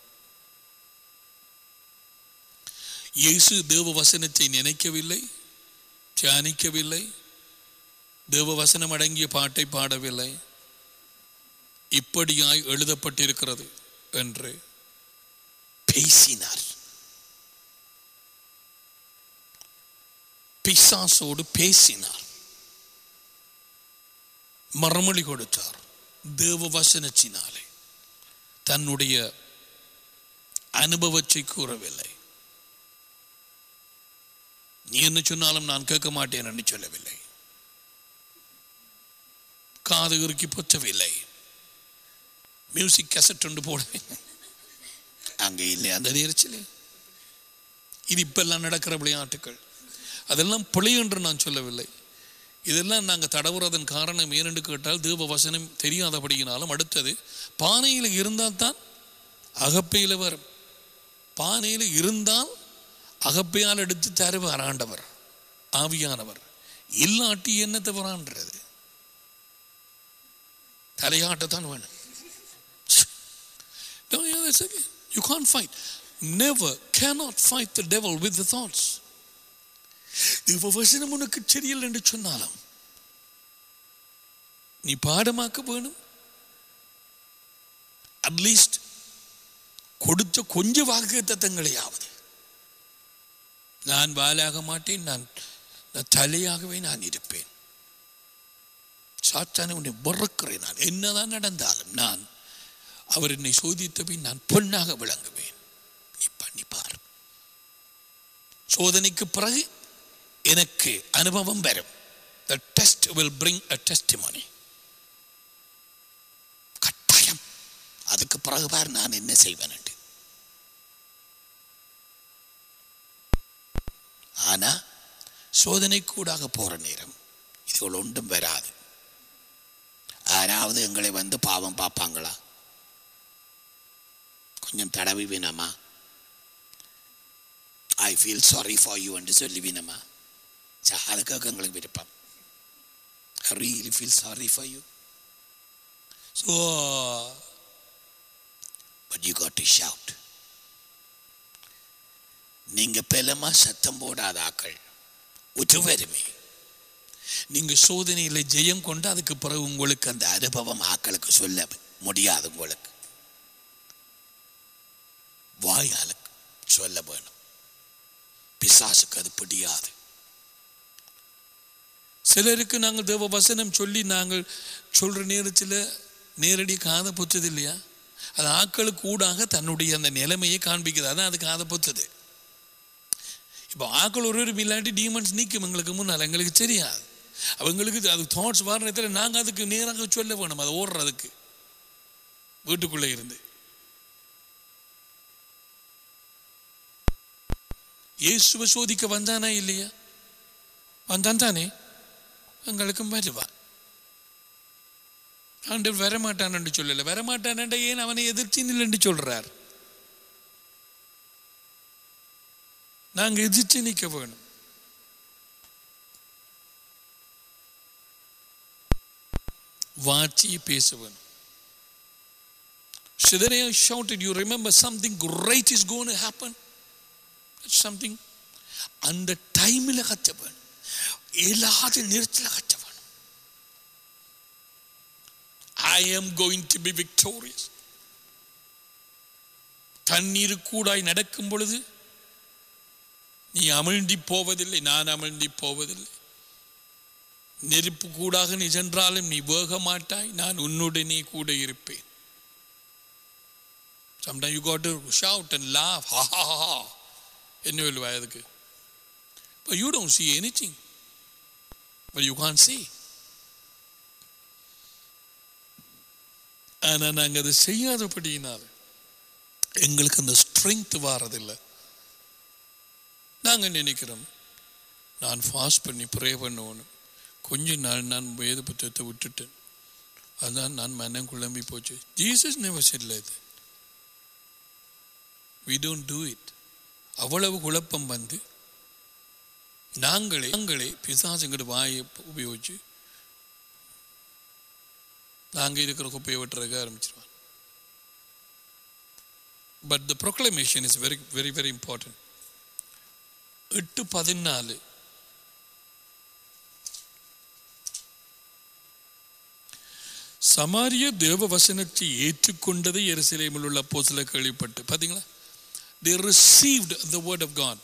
இயேசு தேவ வசனத்தை நினைக்கவில்லை தியானிக்கவில்லை தேவ வசனம் அடங்கிய பாட்டை பாடவில்லை இப்படியாய் எழுதப்பட்டிருக்கிறது என்று பேசினார் பிசாசோடு பேசினார் மறுமொழி கொடுத்தார் தேவ வசனத்தினாலே தன்னுடைய அனுபவத்தை கூறவில்லை நீ என்ன சொன்னாலும் நான் கேட்க மாட்டேன் என்று சொல்லவில்லை காது இறுக்கி பொச்சவில்லை மியூசிக் கசட் ஒன்று போடுவேன் அங்கே இல்லை அந்த நேரத்தில் இது இப்பெல்லாம் நடக்கிற விளையாட்டுகள் அதெல்லாம் பிழை என்று நான் சொல்லவில்லை இதெல்லாம் நாங்கள் தடவுறதன் காரணம் ஏனென்று கேட்டால் தேவ வசனம் தெரியாதபடியினாலும் அடுத்தது பானையில் இருந்தால் தான் அகப்பையில் வரும் பானையில் இருந்தால் அகப்பையால் எடுத்து தருவார் ஆண்டவர் ஆவியானவர் இல்லாட்டி என்னத்தை வரான்றது தலையாட்டத்தான் வேணும் No, yeah, that's okay. You can't fight. Never, cannot fight the devil with the thoughts. தேவ வசனம் உனக்கு சரியில்லை என்று சொன்னாலும் நீ பாடமாக்க வேணும் அட்லீஸ்ட் கொடுத்த கொஞ்ச வாக்கு தத்தங்களையாவது நான் வாலாக மாட்டேன் நான் நான் தலையாகவே நான் இருப்பேன் சாத்தானை உன்னை மறக்கிறேன் நான் என்னதான் நடந்தாலும் நான் அவர் என்னை சோதித்த பின் நான் பொன்னாக விளங்குவேன் நீ பண்ணி பார் சோதனைக்கு பிறகு எனக்கு அனுபவம் வரும் the test will bring a testimony கட்டாயம் அதுக்கு பிறகு பார் நான் என்ன செய்வேன் என்று ஆனா சோதனை கூடாக போற நேரம் இதுகள் ஒன்றும் வராது யாராவது எங்களை வந்து பாவம் பார்ப்பாங்களா கொஞ்சம் தடவி வேணாமா I feel sorry for you என்று சொல்லி வேணாமா அதுக்காக எங்களுக்கு விருப்பம் I really feel sorry for you so but you got to shout நீங்க பெலமா சத்தம் போடாத ஆக்கள் ஒற்றுவருமே நீங்க சோதனையில ஜெயம் கொண்டு அதுக்கு பிறகு உங்களுக்கு அந்த அனுபவம் ஆக்களுக்கு சொல்ல முடியாது உங்களுக்கு வாயால சொல்ல வேணும் பிசாசுக்கு அது பிடியாது சிலருக்கு நாங்கள் தேவ வசனம் சொல்லி நாங்கள் சொல்ற நேரத்தில் நேரடி காதை பொத்தது இல்லையா அது ஆக்களுக்கு ஊடாக தன்னுடைய அந்த நிலைமையை காண்பிக்குது அதான் அது காதை பொத்துது இப்போ ஆக்கள் ஒரு ஒரு இல்லாட்டி டீமன்ஸ் நீக்கும் எங்களுக்கு முன்னால் எங்களுக்கு தெரியாது அவங்களுக்கு அது தாட்ஸ் வர நேரத்தில் நாங்கள் அதுக்கு நேராக சொல்ல வேணும் அது ஓடுறதுக்கு வீட்டுக்குள்ளே இருந்து இயேசுவை சோதிக்க வந்தானா இல்லையா வந்தான் தானே எங்களுக்கும் வருவான் ஆண்டவர் வரமாட்டான் சொல்லல வரமாட்டான் ஏன் அவனை எதிர்த்து நில்லு சொல்றார் நாங்க எதிர்த்து நிற்க வேணும் வாட்சி பேச வேணும் Shidarea shouted, You remember something great is going to happen? That's something. அந்த டைமில் கத்த வேணும் இல்லாத நேரத்தில் கத்த வேணும் I am going to be victorious தண்ணீர் கூடாய் நடக்கும் பொழுது நீ அமிழ்ந்தி போவதில்லை நான் அமிழ்ந்தி போவதில்லை நெருப்பு கூடாக நீ சென்றாலும் நீ வேக மாட்டாய் நான் உன்னுடனே கூட இருப்பேன் Sometimes you got to shout and laugh. Ha ha ha ha. என்ன சொல்லுவா அதுக்கு But you don't see anything. But you can't see. ஆனால் நாங்கள் அதை செய்யாதபடியினால் எங்களுக்கு அந்த ஸ்ட்ரென்த் வாரதில்லை நாங்கள் நினைக்கிறோம் நான் ஃபாஸ்ட் பண்ணி ப்ரே பண்ணணும் கொஞ்ச நாள் நான் வேத புத்தகத்தை விட்டுட்டேன் அதான் நான் மனம் குழம்பி போச்சு ஜீசஸ் நெவர் செல்ல இது வி டோன்ட் டூ இட் அவ்வளவு குழப்பம் வந்து நாங்களே நாங்களே பிசாசுங்கிற வாயை உபயோகிச்சு நாங்கள் இருக்கிற குப்பையை வெட்டுறதுக்கு ஆரம்பிச்சிருவான் but the proclamation is very very very important எட்டு பதினாலு சமாரிய தேவ வசனத்தை ஏற்றுக்கொண்டதை எருசலேமில் உள்ள அப்போ சில கேள்விப்பட்டு பார்த்தீங்களா they received the word of God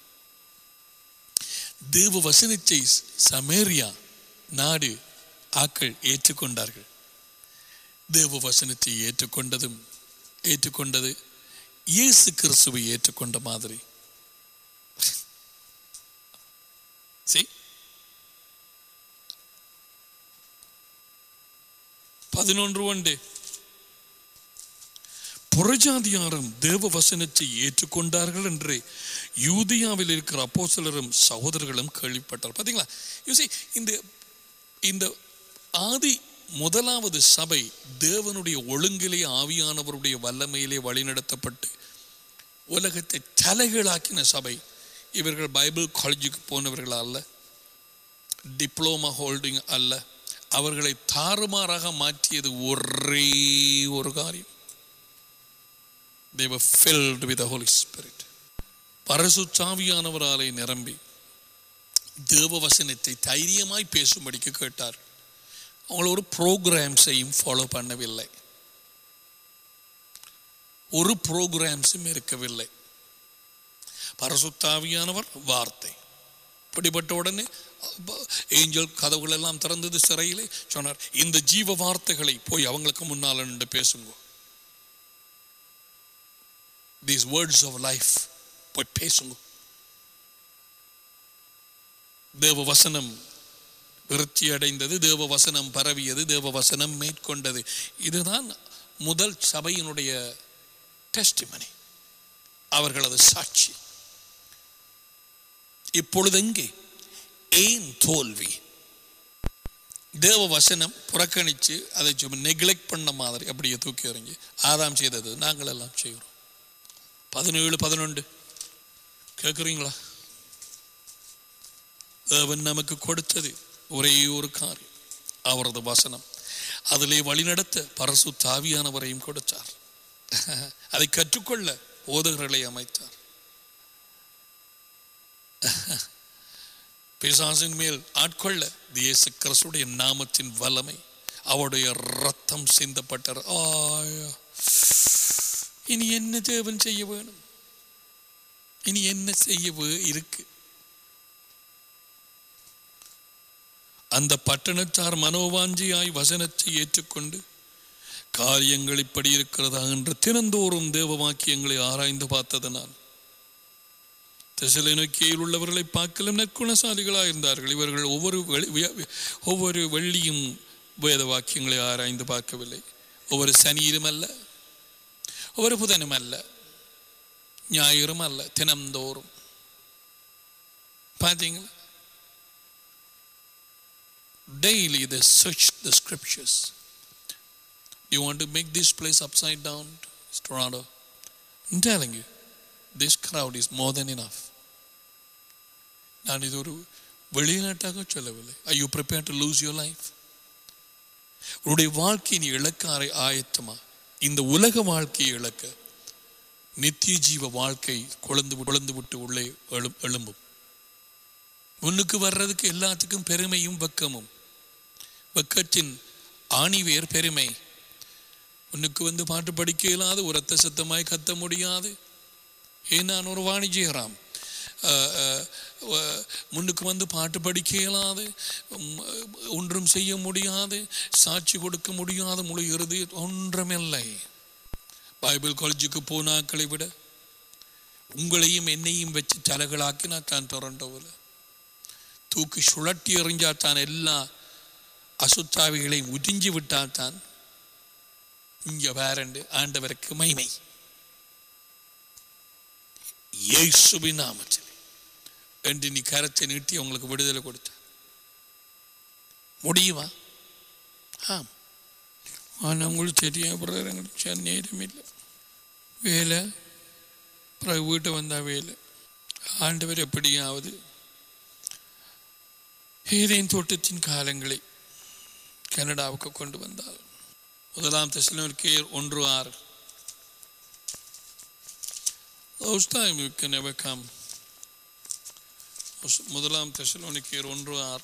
தேவ வசனத்தை சமேரியா நாடு ஆக்கள் ஏற்றுக்கொண்டார்கள் தேவ வசனத்தை ஏற்றுக்கொண்டதும் ஏற்றுக்கொண்டது இயேசு கிறிஸ்துவை ஏற்றுக்கொண்ட மாதிரி See? பதினொன்று ஒன்று புறஜாதியாரும் தேவ வசனத்தை ஏற்றுக்கொண்டார்கள் என்று யூதியாவில் இருக்கிற அப்போஸ்தலரும் சகோதரர்களும் கேள்விப்பட்டார் பார்த்தீங்களா யூ see இந்த இந்த ஆதி முதலாவது சபை தேவனுடைய ஒழுங்கிலே ஆவியானவருடைய வல்லமையிலே வழிநடத்தப்பட்டு உலகத்தை தலைகளாக்கின சபை இவர்கள் பைபிள் காலேஜுக்கு போனவர்கள் அல்ல டிப்ளோமா ஹோல்டிங் அல்ல அவர்களை தாறுமாறாக மாற்றியது ஒரே ஒரு காரியம் they were filled with the holy spirit பரசுத்தாவியானவராலே நிரம்பி தேவ வசனத்தை தைரியமாய் பேசும்படிக்கு கேட்டார் அவங்கள ஒரு ப்ரோக்ராம்ஸையும் ஃபாலோ பண்ணவில்லை ஒரு ப்ரோக்ராம்ஸும் இருக்கவில்லை பரசுத்தாவியானவர் வார்த்தை இப்படிப்பட்ட உடனே ஏஞ்சல் கதவுகள் எல்லாம் திறந்தது சிறையிலே சொன்னார் இந்த ஜீவ வார்த்தைகளை போய் அவங்களுக்கு முன்னால் நின்று பேசுங்க தீஸ் வேர்ட்ஸ் ஆஃப் லைஃப் போய் பேசுங்க தேவ வசனம் விருத்தி அடைந்தது தேவ வசனம் பரவியது தேவ வசனம் மேற்கொண்டது இதுதான் முதல் சபையினுடைய டெஸ்டிமனி அவர்களது சாட்சி இப்பொழுது எங்கே ஏன் தோல்வி தேவ வசனம் புறக்கணிச்சு அதை சும்மா நெக்லெக்ட் பண்ண மாதிரி அப்படியே தூக்கி எறிஞ்சு ஆதாம் செய்தது நாங்கள் எல்லாம் செய்கிறோம் பதினேழு பதினொன்று கேட்குறீங்களா தேவன் நமக்கு கொடுத்தது ஒரே ஒரு காரியம் அவரது வசனம் அதிலே வழிநடத்த பரசு தாவியானவரையும் கொடுத்தார் அதை கற்றுக்கொள்ள போதகர்களை அமைத்தார் பிசாசின் மேல் ஆட்கொள்ள இயேசு கிறிஸ்துடைய நாமத்தின் வல்லமை அவருடைய ரத்தம் சிந்தப்பட்டார் ஆயா இனி என்ன தேவன் செய்ய வேணும் இனி என்ன செய்ய வே- இருக்கு அந்த பட்டணத்தார் மனோவாஞ்சியாய் வசனத்தை ஏற்றுக்கொண்டு காரியங்கள் இப்படி இருக்கிறதா என்று தினந்தோறும் தேவ வாக்கியங்களை ஆராய்ந்து பார்த்ததனால் தெசலோனிக்கேயில் உள்ளவர்களை பார்க்கலும் நற்குணசாலிகளாக இருந்தார்கள் இவர்கள் ஒவ்வொரு வெள்ளி- வி- ஒவ்வொரு வெள்ளியும் வேத வாக்கியங்களை ஆராய்ந்து பார்க்கவில்லை ஒவ்வொரு சனியிலும் அல்ல ஒவ்வொரு புதனும் அல்ல ஞாயிறும் அல்ல தினந்தோறும் பார்த்தீங்களா daily they search the scriptures you want to make this place upside down Toronto I'm telling you this crowd is more than enough நான் இது ஒரு வெளிநாட்டாக சொல்லவில்லை I you prepare to lose your life உன்னுடைய வாழ்க்கை நீ இழக்க ஆய- ஆயத்தமா இந்த உலக வாழ்க்கையை இழக்க நித்திய ஜீவ வாழ்க்கை குழந்து குழந்து விட்டு உள்ளே எழும் எழும்பும் முன்னுக்கு வர்றதுக்கு எல்லாத்துக்கும் பெருமையும் வெக்கமும் வெக்கத்தின் ஆணிவேர் பெருமை முன்னுக்கு வந்து பாட்டு படிக்க இயலாது உரத்த சத்தமாய் கத்த முடியாது ஏன் நான் ஒரு வாணிஜ்யராம் அஹ், அஹ், அஹ், முன்னுக்கு வந்து பாட்டு படிக்க இயலாது உம், ஒன்றும் செய்ய முடியாது சாட்சி கொடுக்க முடியாது முழு இறுதி ஒன்றுமில்லை பைபிள் காலேஜுக்கு போனாக்களை விட உங்களையும் என்னையும் வச்சு தலைகளாக்கினா தான் டொரண்டோவில் தூக்கி சுழட்டி எறிஞ்சால் தான் எல்லா அசுத்தாவிகளையும் உறிஞ்சி விட்டால் தான் இங்க வேறண்டு ஆண்டவருக்கு மைமை இயேசுவின் நாமத்தில் என்று நீ கரத்தை நீட்டி அவங்களுக்கு விடுதலை கொடுத்த முடியுமா ஆம் ஆனால் உங்களுக்கு தெரியும் பிரதர் எங்களுக்கு சரி நேரம் இல்லை வேலை பிறகு வீட்டை வந்தா வேலை ஆண்டவர் எப்படியாவது ஏதேன் தோட்டத்தின் காலங்களை கனடாவுக்கு கொண்டு வந்தார் முதலாம் தெசலோனிக்கேயர் ஒன்று ஆறு Those time you can never come. முதலாம் தெசலோனிக்கேயர் ஒன்று ஆறு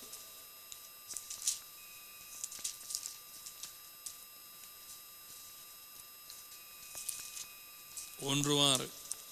ஒன்று ஆறு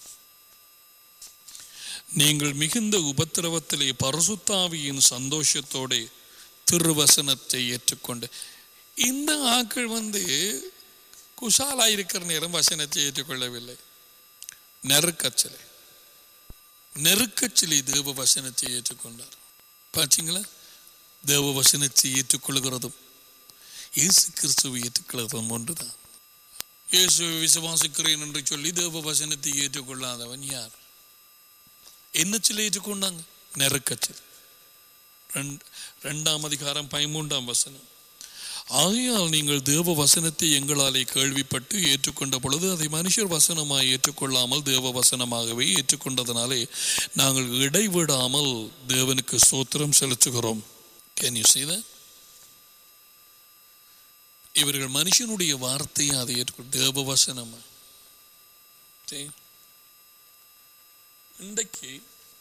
நீங்கள் மிகுந்த உபத்திரவத்திலே பரசுத்தாவியின் சந்தோஷத்தோட திருவசனத்தை ஏற்றுக்கொண்டு இந்த ஆக்கள் வந்து குஷாலா இருக்கிற நேரம் வசனத்தை ஏற்றுக்கொள்ளவில்லை நெருக்கச்சலை நெருக்கச்சிலை தேவ வசனத்தை ஏற்றுக்கொண்டார் பார்த்தீங்களா தேவ வசனத்தை ஏற்றுக்கொள்கிறதும் இயேசு கிறிஸ்துவை ஏற்றுக்கொள்கிறதும் ஒன்றுதான் இயேசுவை விசுவாசிக்கிறேன் என்று சொல்லி தேவ வசனத்தை ஏற்றுக்கொள்ளாதவன் யார் என்ன சிலை ஏற்றுக்கொண்டாங்க நெருக்கச்சல் ரெண்- ரெண்டாம் அதிகாரம் பதிமூன்றாம் வசனம் ஆகையால் நீங்கள் தேவ வசனத்தை எங்களாலே கேள்விப்பட்டு ஏற்றுக்கொண்ட பொழுது அதை மனுஷர் வசனமாய் ஏற்றுக்கொள்ளாமல் தேவ வசனமாகவே ஏற்றுக்கொண்டதனாலே நாங்கள் இடைவிடாமல் தேவனுக்கு ஸ்தோத்திரம் செலுத்துகிறோம் கேன் யூ see that இவர்கள் மனுஷனுடைய வார்த்தையை அதை ஏற்றுக்கொள் தேவ வசனம் See? இன்றைக்கு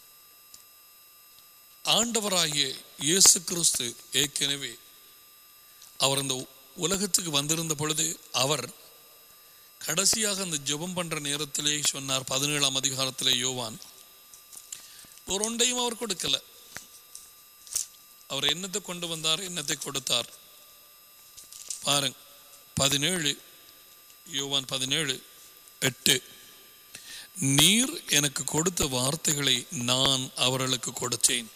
ஆண்டவராகிய இயேசு கிறிஸ்து ஏற்கனவே அவர் அந்த உலகத்துக்கு வந்திருந்த பொழுது அவர் கடைசியாக அந்த ஜெபம் பண்ற நேரத்திலே சொன்னார் பதினேழாம் அதிகாரத்திலே யோவான் ஒரு ஒன்றையும் அவர் கொடுக்கல அவர் என்னத்தை கொண்டு வந்தார் என்னத்தை கொடுத்தார் பாருங்க பதினேழு யோவான் பதினேழு எட்டு நீர் எனக்கு கொடுத்த வார்த்தைகளை நான் அவர்களுக்கு கொடுத்தேன்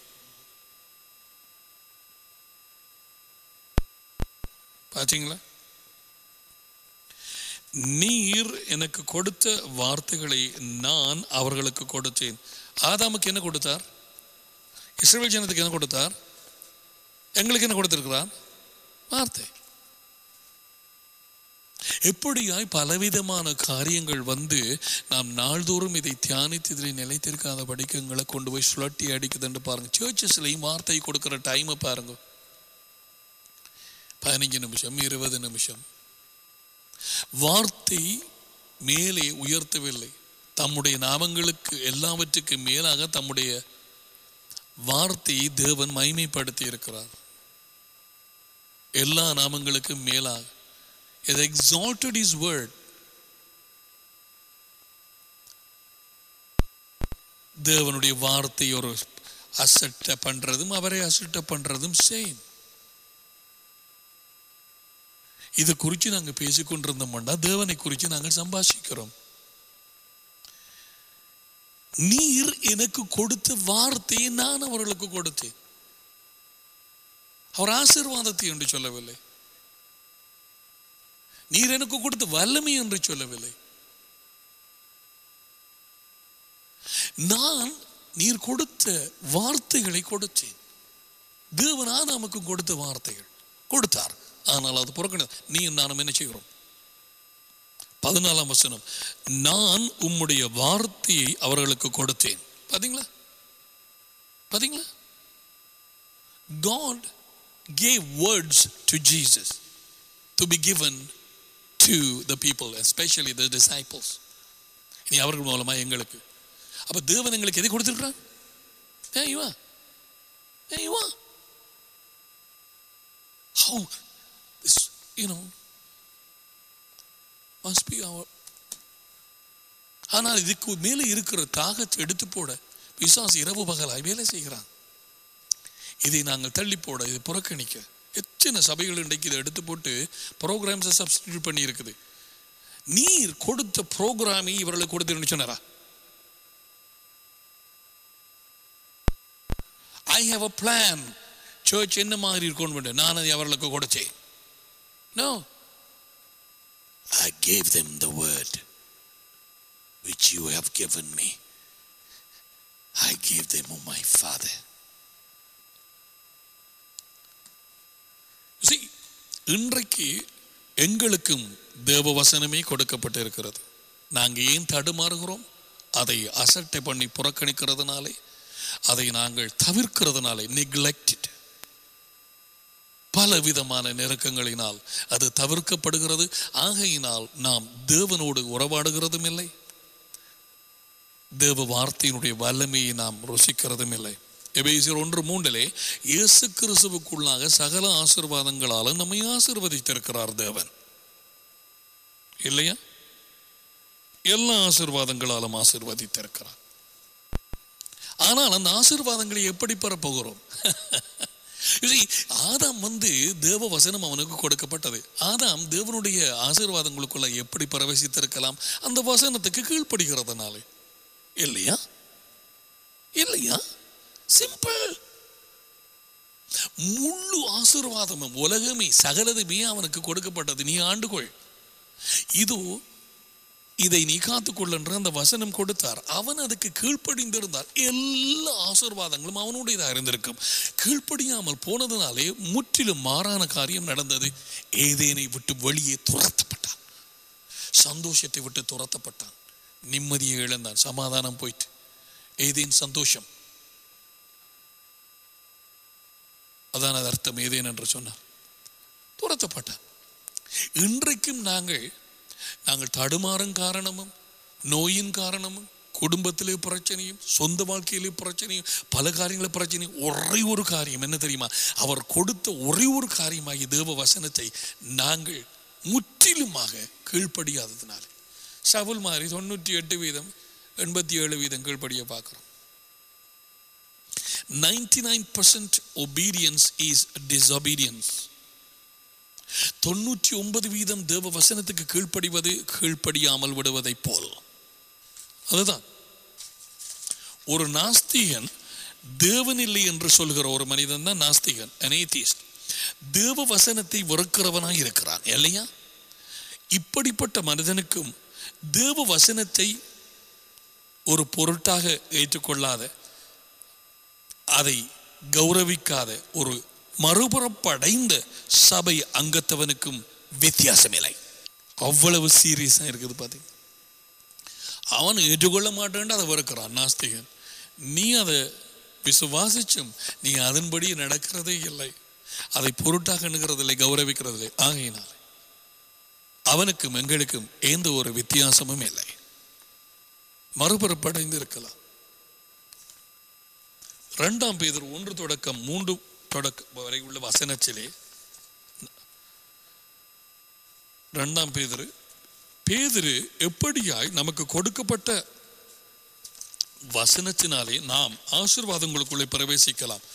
பாத்தீங்களா நீர் எனக்கு கொடுத்த வார்த்தைகளை நான் அவர்களுக்கு கொடுத்தேன் ஆதாமுக்கு என்ன கொடுத்தார் இஸ்ரவேல் ஜனத்துக்கு என்ன கொடுத்தார் எங்களுக்கு என்ன கொடுத்திருக்கிறார் வார்த்தை எப்படியாய் பலவிதமான காரியங்கள் வந்து நாம் நாள்தோறும் இதை தியானித்து இதில் நிலைத்திருக்காத படிக்கங்களை கொண்டு போய் சுழட்டி அடிக்குதுன்னு பாருங்க சர்ச்சஸ்லையும் வார்த்தை கொடுக்கிற டைமை பாருங்க பதினஞ்சு நிமிஷம் இருபது நிமிஷம் வார்த்தை மேலே உயர்த்தவில்லை தம்முடைய நாமங்களுக்கு எல்லாவற்றுக்கு மேலாக தம்முடைய வார்த்தையை தேவன் மைமைப்படுத்தி இருக்கிறார் எல்லா நாமங்களுக்கும் மேலாக it exalted his word தேவனுடைய வார்த்தை ஒரு அசட்ட பண்றதும் அவரை அசட்ட பண்றதும் சேம் இது குறித்து நாங்கள் பேசிக்கொண்டிருந்தோம்னா தேவனை குறித்து நாங்கள் சம்பாஷிக்கிறோம் நீர் எனக்கு கொடுத்த வார்த்தையை நான் அவர்களுக்கு கொடுத்தேன் அவர் ஆசீர்வாதத்தை என்று சொல்லவில்லை நீர் எனக்கு கொடுத்த வல்லமை என்று சொல்லவில்லை நான் நீர் கொடுத்த வார்த்தைகளை கொடுத்தேன் தேவனா நமக்கு கொடுத்த வார்த்தைகள் கொடுத்தார் ஆனால் அது புறக்கணி நீ நானும் என்ன செய்கிறோம் பதினாலாம் வசனம் நான் உம்முடைய வார்த்தையை அவர்களுக்கு கொடுத்தேன் பாத்தீங்களா பாத்தீங்களா God gave words to Jesus to be given to the people, especially the disciples. இனி அவர்கள் மூலமா எங்களுக்கு அப்ப தேவன் எங்களுக்கு எதை கொடுத்திருக்கிறான் There you are. There you are. How this, you know, must be our ஆனால் இதுக்கு மேலே இருக்கிற தாகத்தை எடுத்து போட பிசாசு இரவு பகலாய் வேலை செய்கிறான் இதை நாங்கள் தள்ளி போட இது புறக்கணிக்க எத்தனை சபைகள் இன்றைக்கு இதை எடுத்து போட்டு ப்ரோக்ராம்ஸை சப்ஸ்டியூட் பண்ணி இருக்குது நீர் கொடுத்த ப்ரோக்ராமை இவர்களுக்கு கொடுத்து சொன்னாரா I have a plan church என்ன மாதிரி இருக்கணும் நான் அதை அவர்களுக்கு கொடுத்தேன் no I gave them the word which you have given me. I gave them to my Father. See, இன்றைக்கு எங்களுக்கும் தேவ வசனமே கொடுக்கப்பட்டு இருக்கிறது நாங்கள் ஏன் தடுமாறுகிறோம் அதை அசட்டை பண்ணி புறக்கணிக்கிறதுனாலே அதை நாங்கள் தவிர்க்கிறதுனாலே நெக்லெக்டட் பல விதமான நெருக்கங்களினால் அது தவிர்க்கப்படுகிறது ஆகையினால் நாம் தேவனோடு உறவாடுகிறதும் இல்லை தேவ வார்த்தையினுடைய வல்லமையை நாம் ருசிக்கிறதும் இல்லை எபேசியர் ஒன்று மூன்றிலே இயேசு கிறிஸ்துவுக்குள்ளாக சகல ஆசிர்வாதங்களாலும் நம்மை ஆசிர்வதித்திருக்கிறார் தேவன் இல்லையா எல்லா ஆசிர்வாதங்களாலும் ஆசிர்வதித்திருக்கிறார் ஆனால் அந்த ஆசிர்வாதங்களை எப்படி பெறப்போகிறோம் You see, ஆதாம் வந்து தேவ வசனம் அவனுக்கு கொடுக்கப்பட்டது ஆதாம் தேவனுடைய ஆசீர்வாதங்களுக்குள்ள எப்படி பிரவேசித்திருக்கலாம் அந்த வசனத்துக்கு கீழ்ப்படுகிறதுனாலே இல்லையா இல்லையா சிம்பிள் முழு ஆசீர்வாதமும் உலகமே சகலதுமே அவனுக்கு கொடுக்கப்பட்டது நீ ஆண்டுகொள் இதோ இதை நீ காத்துக்கொள் என்று அந்த வசனம் கொடுத்தார் அவன் அதுக்கு கீழ்ப்படிந்திருந்தால் எல்லா ஆசீர்வாதங்களும் அவனுடையதாக இருந்திருக்கும் கீழ்ப்படியாமல் போனதுனாலே முற்றிலும் மாறான காரியம் நடந்தது ஏதேனை விட்டு வெளியே துரத்தப்பட்டான் சந்தோஷத்தை விட்டு துரத்தப்பட்டான் நிம்மதியை இழந்தான் சமாதானம் போயிட்டு ஏதேன் சந்தோஷம் அதான் அது அர்த்தம் ஏதேன் என்று சொன்னார் துரத்தப்பட்டான் இன்றைக்கும் நாங்கள் நாங்கள் தடுமாறும் காரணமும் நோயின் காரணமும் குடும்பத்திலே பிரச்சனையும் சொந்த வாழ்க்கையிலே பிரச்சனையும் பல காரியங்கள பிரச்சனையும் ஒரே ஒரு காரியம் என்ன தெரியுமா அவர் கொடுத்த ஒரே ஒரு காரியமாகிய தேவ வசனத்தை நாங்கள் முற்றிலுமாக கீழ்ப்படியாததுனால சவுல் மாதிரி தொண்ணூற்றி எட்டு வீதம் எண்பத்தி ஏழு வீதம் கீழ்ப்படிய பார்க்குறோம் ninety nine percent obedience is disobedience தொண்ணூற்றி ஒன்பது வீதம் தேவ வசனத்துக்கு கீழ்ப்படிவது கீழ்ப்படியாமல் விடுவதை போல் அதுதான் ஒரு நாஸ்திகன் தேவன் இல்லை என்று சொல்கிற ஒரு மனிதன் தான் நாஸ்திகன் an atheist. தேவ வசனத்தை வெறுக்கிறவனாய் இருக்கிறான் இல்லையா இப்படிப்பட்ட மனிதனுக்கும் தேவ வசனத்தை ஒரு பொருட்டாக ஏற்றுக்கொள்ளாத அதை கௌரவிக்காத ஒரு மறுபுறப்படைந்த சபை அங்கத்தவனுக்கும் வித்தியாசமில்லை அவ்வளவு சீரியஸாக இருக்குது பார்த்தீங்க அவன் ஏற்றுக்கொள்ள மாட்டேன் அதை வெறுக்கிறான் நாஸ்திகன் நீ அதை விசுவாசிச்சும் நீ அதன்படி நடக்கிறதே இல்லை அதை பொருட்டாக எண்ணுகிறதில்லை கௌரவிக்கிறதில்லை ஆகையினால் அவனுக்கும் எங்களுக்கும் எந்த ஒரு வித்தியாசமும் இல்லை மறுபுறப்படைந்து இருக்கலாம் இரண்டாம் பேதர் ஒன்று தொடக்கம் மூன்று தொடக்கம் வரை உள்ள வசனத்திலே இரண்டாம் பேதரு பேதுரு எப்படியாய் நமக்கு கொடுக்கப்பட்ட வசனத்தினாலே நாம் ஆசீர்வாதங்களுக்குள்ளே பிரவேசிக்கலாம்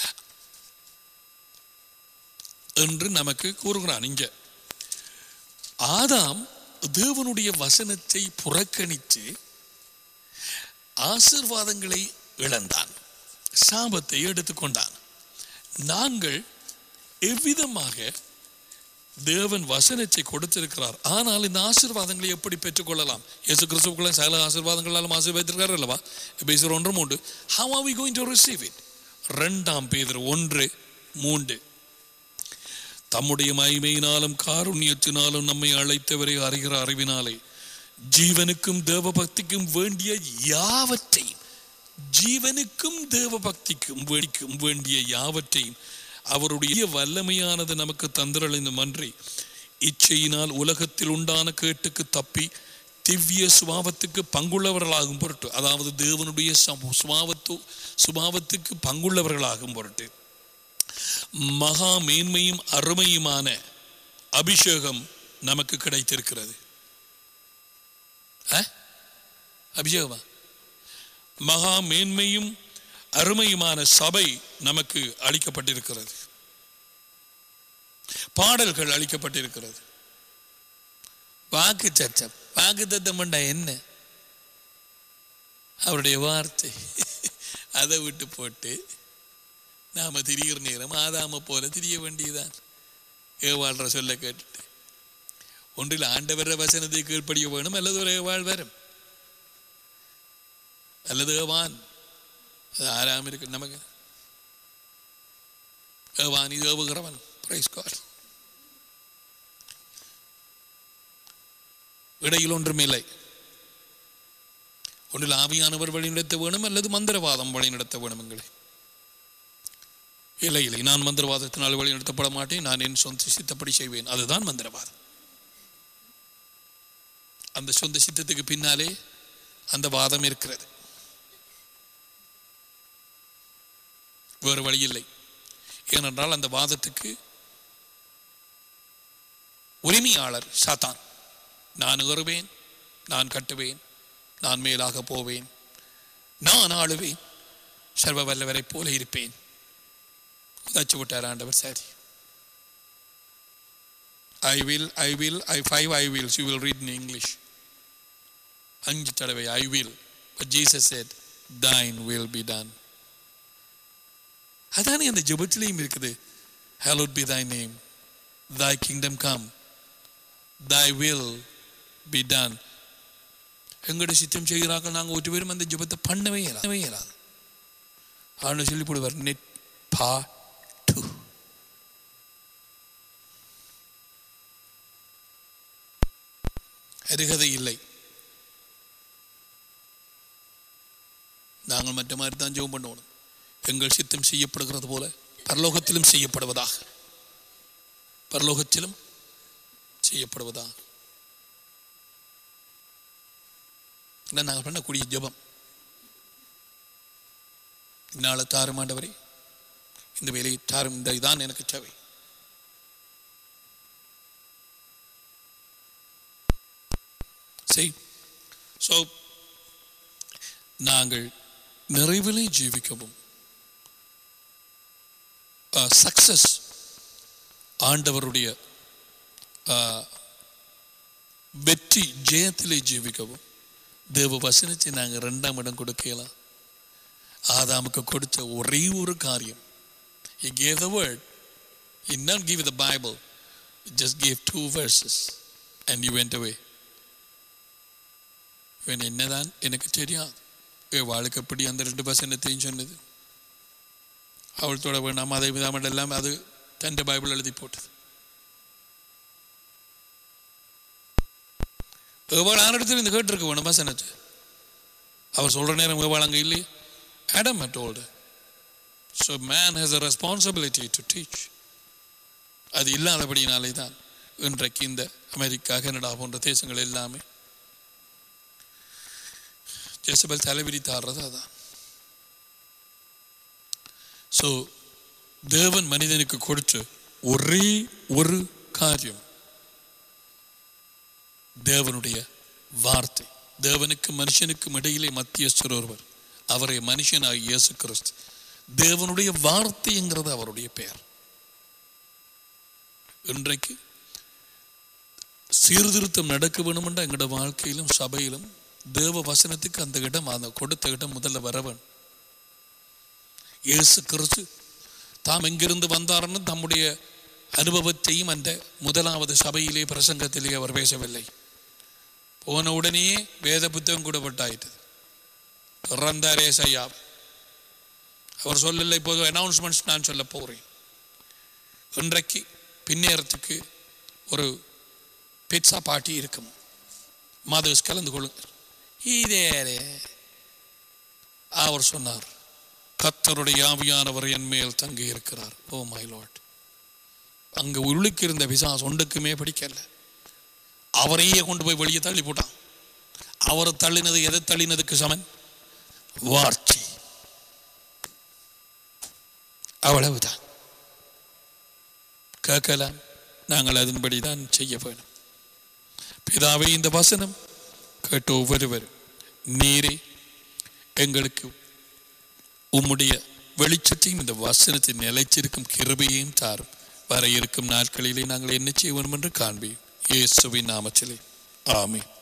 என்று நமக்கு கூறுகிறான் இங்க ஆதாம் தேவனுடைய வசனத்தை புறக்கணித்து ஆசீர்வாதங்களை இழந்தான் சாபத்தை எடுத்துக்கொண்டான் நாங்கள் எவ்விதமாக தேவன் வசனத்தை கொடுத்திருக்கிறார் ஆனால் இந்த ஆசீர்வாதங்களை எப்படி பெற்றுக்கொள்ளலாம் இயேசு கிறிஸ்துக்குள்ள சகல ஆசீர்வாதங்களாலும் ஆசீர்வதித்திருக்காரு அல்லவா பேசுகிற ஒன்றும் உண்டு how are we going to receive it ரெண்டாம் பேதர் ஒன்று மூன்று தம்முடைய மகிமையினாலும் காருண்யத்தினாலும் நம்மை அழைத்தவரை அறிகிற அறிவினாலே ஜீவனுக்கும் தேவ பக்திக்கும் வேண்டிய யாவற்றையும் ஜீவனுக்கும் தேவ பக்திக்கும் வேடிக்கும் வேண்டிய யாவற்றையும் அவருடைய வல்லமையானது நமக்கு தந்திரளிந்தும் அன்றி இச்சையினால் உலகத்தில் உண்டான கேட்டுக்கு தப்பி திவ்ய சுபாவத்துக்கு பங்குள்ளவர்களாகும் பொருட்டு அதாவது தேவனுடைய சம- சுபாவத்து சுபாவத்துக்கு பங்குள்ளவர்களாகும் பொருட்டு மகா மேன்மையும் அருமையுமான அபிஷேகம் நமக்கு கிடைத்திருக்கிறது அ? அபிஷேகமா மகா மேன்மையும் அருமையுமான சபை நமக்கு அளிக்கப்பட்டிருக்கிறது பாடல்கள் அளிக்கப்பட்டிருக்கிறது வாக்கு சர்ச்சம் வாக்கு தத்தம் பண்ண என்ன அவருடைய வார்த்தை அதை விட்டு போட்டு நாம திரிகிற நேரம் ஆதாம போல திரிய வேண்டியதுதான் ஏவாழ்ற சொல்ல கேட்டுட்டு ஒன்றில் ஆண்டவர வசனத்தை கீழ்ப்படிய வேணும் அல்லது ஒரு ஏவாள் வரும் அல்லது ஏவான் அது ஆறாம் இருக்கு நமக்கு ஏவான் இது ஏவுகிறவன் பிரைஸ் காட் இடையில் ஒன்றுமில்லை ஒன்றில் ஆவியானவர் வழிநடத்த வேணும் அல்லது மந்திரவாதம் வழிநடத்த வேணும் எங்களை இல்லை இல்லை நான் மந்திரவாதத்தினால் வழிநடத்தப்பட மாட்டேன் நான் என் சொந்த சித்தப்படி செய்வேன் அதுதான் மந்திரவாதம் அந்த சொந்த சித்தத்துக்கு பின்னாலே அந்த வாதம் இருக்கிறது வேறு வழி இல்லை ஏனென்றால் அந்த வாதத்துக்கு உரிமையாளர் சாத்தான் நான் ஏறுவேன் நான் கட்டுவேன் நான் மேலாக போவேன் நான் ஆளுவேன் சர்வ வல்லவரை போல இருப்பேன் உதாச்சு விட்டார் ஆண்டவர் சரி I will I will I five I wills you will read in English அஞ்சு தடவை I will but Jesus said thine will be done அதானே அந்த ஜெபத்திலையும் இருக்குது hallowed be thy name thy kingdom come thy will be done எங்களுடைய சித்தம் செய்கிறார்கள் நாங்கள் ஒரு பேரும் அந்த ஜெபத்தை பண்ணவே இயலாது பண்ணவே இயலாது ஆண்டு சொல்லி போடுவார் நெட் பா டு அருகதை இல்லை நாங்கள் மற்ற மாதிரி தான் ஜெபம் பண்ணுவோம் எங்கள் சித்தம் செய்யப்படுகிறது போல பரலோகத்திலும் செய்யப்படுவதாக பரலோகத்திலும் செய்யப்படுவதாக இதான் நாங்கள் பண்ணக்கூடிய ஜெபம் இந்நாள தாருமாண்டவரே இந்த வேலையை தாரும் இந்த இதான் எனக்கு தேவை செய் ஸோ நாங்கள் நிறைவிலே ஜீவிக்கவும் சக்சஸ் ஆண்டவருடைய ஆஹ், வெற்றி ஜெயத்திலே ஜீவிக்கவும் தேவ வசனத்தை நாங்கள் ரெண்டாம் இடம் கொடுக்கலாம் ஆதாமுக்கு கொடுத்த ஒரே ஒரு காரியம் he gave the word he did not give the bible he just gave two verses and he went away இவன் என்னதான் எனக்கு தெரியாது என் வாழ்க்கை எப்படி அந்த ரெண்டு வசனத்தையும் சொன்னது அவள் தொட வேண்டாம் அதை விதாமல் எல்லாம் அது தன் பைபிள் எழுதி போட்டது எவ்வளோ இடத்துல இந்த கேட்டிருக்க வேணும் வசனத்தை அவர் சொல்ற நேரம் எவ்வளோ அங்கே இல்லையே Adam had told her. So man has a responsibility to teach. அது இல்லாதபடியினாலே தான் இன்றைக்கு இந்த அமெரிக்கா கனடா போன்ற தேசங்கள் எல்லாமே ஜெசபல் தலைவிரித்தாடுறது அதான் ஸோ தேவன் மனிதனுக்கு கொடுத்த ஒரே ஒரு காரியம் தேவனுடைய வார்த்தை தேவனுக்கு மனுஷனுக்கும் இடையிலே மத்தியஸ்தர் ஒருவர் அவரை மனுஷனாக இயேசு கிறிஸ்து தேவனுடைய வார்த்தைங்கிறது அவருடைய பெயர் இன்றைக்கு சீர்திருத்தம் நடக்க வேணுமென்ற எங்களோட வாழ்க்கையிலும் சபையிலும் தேவ வசனத்துக்கு அந்த இடம் அந்த கொடுத்த இடம் முதல்ல வரவன் இயேசு கிறிஸ்து தாம் எங்கிருந்து வந்தார்னு தம்முடைய அனுபவத்தையும் அந்த முதலாவது சபையிலே பிரசங்கத்திலே அவர் பேசவில்லை போன உடனேயே வேத புத்தகம் கூட பட்டாயிட்டது பிறந்தாரே செய்யா அவர் சொல்லல இப்போது அனௌன்ஸ்மெண்ட்ஸ் நான் சொல்ல போகிறேன் இன்றைக்கு பின்னேறத்துக்கு ஒரு பிட்சா பார்ட்டி இருக்கும் மதர்ஸ் கலந்து கொள்ளுங்கள் இதே அவர் சொன்னார் கத்தருடைய ஆவியானவர் என் மேல் தங்கி இருக்கிறார் ஓ மை லார்ட் அங்க உள்ளுக்கு இருந்த பிசாஸ் ஒன்றுக்குமே பிடிக்கல அவரையே கொண்டு போய் வெளியே தள்ளி போட்டான் அவர் தள்ளினது எதை தள்ளினதுக்கு சமன் வார்த்தை அவ்வளவுதான் கேட்கலாம் நாங்கள் அதன்படி தான் செய்ய வேணும் பிதாவே இந்த வசனம் கேட்ட ஒவ்வொருவரும் நீரே எங்களுக்கு உம்முடைய வெளிச்சத்தையும் இந்த வசனத்தை நிலைச்சிருக்கும் கிருபையையும் தாரும் வர இருக்கும் நாட்களிலே நாங்கள் என்ன செய்ய வேண்டும் என்று காண்பேன் இயேசுவின் நாமத்திலே ஆமென்